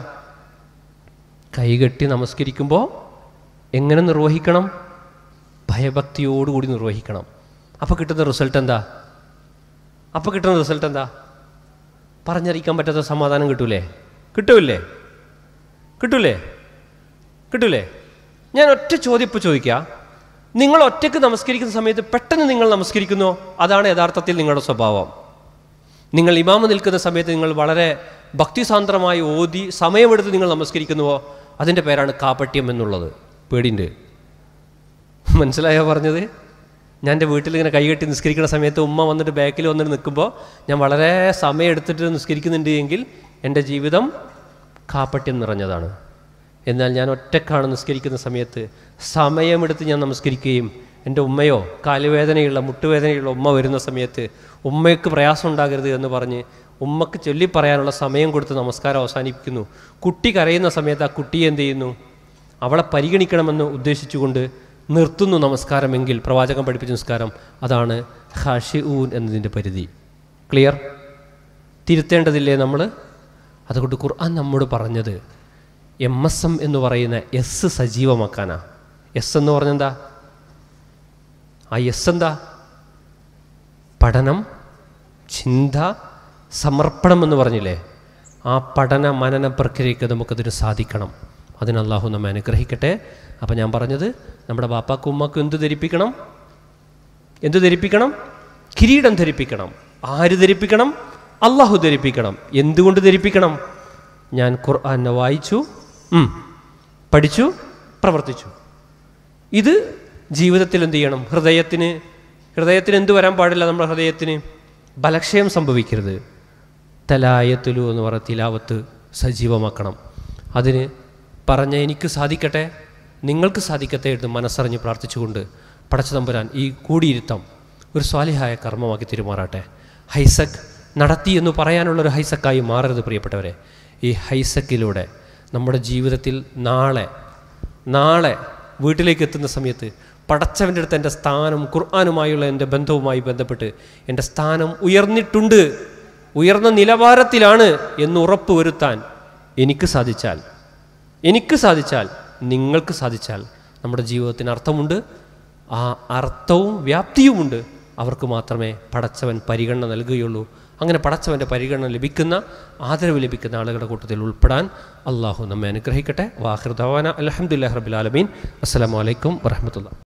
A: കൈകെട്ടി നമസ്കരിക്കുമ്പോൾ എങ്ങനെ നിർവഹിക്കണം ഭയഭക്തിയോടുകൂടി നിർവഹിക്കണം അപ്പോൾ കിട്ടുന്ന റിസൾട്ട് എന്താ അപ്പോൾ കിട്ടുന്ന റിസൾട്ട് എന്താ പറഞ്ഞറിയിക്കാൻ പറ്റാത്ത സമാധാനം കിട്ടൂലേ കിട്ടൂലേ കിട്ടൂലേ കിട്ടൂലേ ഞാൻ ഒറ്റ ചോദ്യം ഇപ്പോൾ ചോദിക്കാം നിങ്ങൾ ഒറ്റയ്ക്ക് നമസ്കരിക്കുന്ന സമയത്ത് പെട്ടെന്ന് നിങ്ങൾ നമസ്കരിക്കുന്നോ അതാണ് യഥാർത്ഥത്തിൽ നിങ്ങളുടെ സ്വഭാവം നിങ്ങൾ ഇമാമ നിൽക്കുന്ന സമയത്ത് നിങ്ങൾ വളരെ ഭക്തിസാന്ദ്രമായി ഓതി സമയമെടുത്ത് നിങ്ങൾ നമസ്കരിക്കുന്നുവോ അതിൻ്റെ പേരാണ് കാപട്യം എന്നുള്ളത് പേടിയുണ്ട് മനസ്സിലായോ പറഞ്ഞത് ഞാൻ എൻ്റെ വീട്ടിൽ ഇങ്ങനെ കൈകെട്ടി നിസ്കരിക്കുന്ന സമയത്ത് ഉമ്മ വന്നിട്ട് ബാക്കിൽ വന്നിട്ട് നിൽക്കുമ്പോൾ ഞാൻ വളരെ സമയം എടുത്തിട്ട് നിസ്കരിക്കുന്നുണ്ട് എങ്കിൽ എൻ്റെ ജീവിതം കാപ്പട്യം നിറഞ്ഞതാണ് എന്നാൽ ഞാൻ ഒറ്റക്കാണ് നിസ്കരിക്കുന്ന സമയത്ത് സമയമെടുത്ത് ഞാൻ നമസ്കരിക്കുകയും എൻ്റെ ഉമ്മയോ കാലുവേദനയുള്ള മുട്ടുവേദനയുള്ള ഉമ്മ വരുന്ന സമയത്ത് ഉമ്മയ്ക്ക് പ്രയാസം ഉണ്ടാകരുത് എന്ന് പറഞ്ഞ് ഉമ്മക്ക് ചൊല്ലി പറയാനുള്ള സമയം കൊടുത്ത് നമസ്കാരം അവസാനിപ്പിക്കുന്നു കുട്ടി കരയുന്ന സമയത്ത് ആ കുട്ടിയെ എന്ത് ചെയ്യുന്നു അവളെ പരിഗണിക്കണമെന്ന് ഉദ്ദേശിച്ചുകൊണ്ട് നിർത്തുന്നു നമസ്കാരമെങ്കിൽ പ്രവാചകൻ പഠിപ്പിച്ച നമസ്കാരം അതാണ് ഹാഷി ഊൻ എന്നതിൻ്റെ പരിധി ക്ലിയർ തിരുത്തേണ്ടതില്ലേ നമ്മൾ അതുകൊണ്ട് ഖുർആൻ നമ്മോട് പറഞ്ഞത് എം എസ് എം എന്ന് പറയുന്ന എസ് സജീവമാക്കാനാ എസ് എന്ന് പറഞ്ഞെന്താ ആ എസ് എന്താ പഠനം ചിന്ത സമർപ്പണം എന്ന് പറഞ്ഞില്ലേ ആ പഠന മനന പ്രക്രിയയ്ക്ക് നമുക്കതിന് സാധിക്കണം അതിന് അള്ളാഹു നമ്മെ അനുഗ്രഹിക്കട്ടെ അപ്പം ഞാൻ പറഞ്ഞത് നമ്മുടെ ബാപ്പാക്കും ഉമ്മക്കും എന്ത് ധരിപ്പിക്കണം എന്ത് ധരിപ്പിക്കണം കിരീടം ധരിപ്പിക്കണം ആര് ധരിപ്പിക്കണം അള്ളാഹു ധരിപ്പിക്കണം എന്തുകൊണ്ട് ധരിപ്പിക്കണം ഞാൻ ഖുർആനെ വായിച്ചു ഉം, പഠിച്ചു പ്രവർത്തിച്ചു ഇത് ജീവിതത്തിൽ എന്ത് ചെയ്യണം ഹൃദയത്തിന് ഹൃദയത്തിന് എന്ത് വരാൻ പാടില്ല നമ്മുടെ ഹൃദയത്തിന് ബലക്ഷയം സംഭവിക്കരുത് തലായത്തുലു എന്ന് പറയുന്ന തിലാവത്ത് സജീവമാക്കണം അതിന് പറഞ്ഞ എനിക്ക് സാധിക്കട്ടെ നിങ്ങൾക്ക് സാധിക്കട്ടെ എന്ന് മനസ്സറിഞ്ഞ് പ്രാർത്ഥിച്ചുകൊണ്ട് പടച്ചു തമ്പുരാൻ ഈ കൂടിയിരുത്തം ഒരു സ്വാലിഹായ കർമ്മമാക്കി തിരുമാറാട്ടെ ഹൈസക് നടത്തി എന്ന് പറയാനുള്ളൊരു ഹൈസക്കായി മാറരുത് പ്രിയപ്പെട്ടവരെ ഈ ഹൈസക്കിലൂടെ നമ്മുടെ ജീവിതത്തിൽ നാളെ നാളെ വീട്ടിലേക്ക് എത്തുന്ന സമയത്ത് പടച്ചവൻ്റെ അടുത്ത് എൻ്റെ സ്ഥാനം ഖുർആാനുമായുള്ള എൻ്റെ ബന്ധവുമായി ബന്ധപ്പെട്ട് എൻ്റെ സ്ഥാനം ഉയർന്നിട്ടുണ്ട് ഉയർന്ന നിലവാരത്തിലാണ് എന്ന് ഉറപ്പ് വരുത്താൻ എനിക്ക് സാധിച്ചാൽ എനിക്ക് സാധിച്ചാൽ നിങ്ങൾക്ക് സാധിച്ചാൽ നമ്മുടെ ജീവിതത്തിന് അർത്ഥമുണ്ട് ആ അർത്ഥവും വ്യാപ്തിയുമുണ്ട് അവർക്ക് മാത്രമേ പടച്ചവൻ പരിഗണന നൽകുകയുള്ളൂ അങ്ങനെ പടച്ചവൻ്റെ പരിഗണന ലഭിക്കുന്ന ആദരവ് ലഭിക്കുന്ന ആളുകളുടെ കൂട്ടത്തിൽ ഉൾപ്പെടാൻ അള്ളാഹു നമ്മെ അനുഗ്രഹിക്കട്ടെ വാഹൃദവാന അലഹമുല്ലാ റബുലാലമീൻ അസ്സലാമലൈക്കും വരഹമത്തുള്ള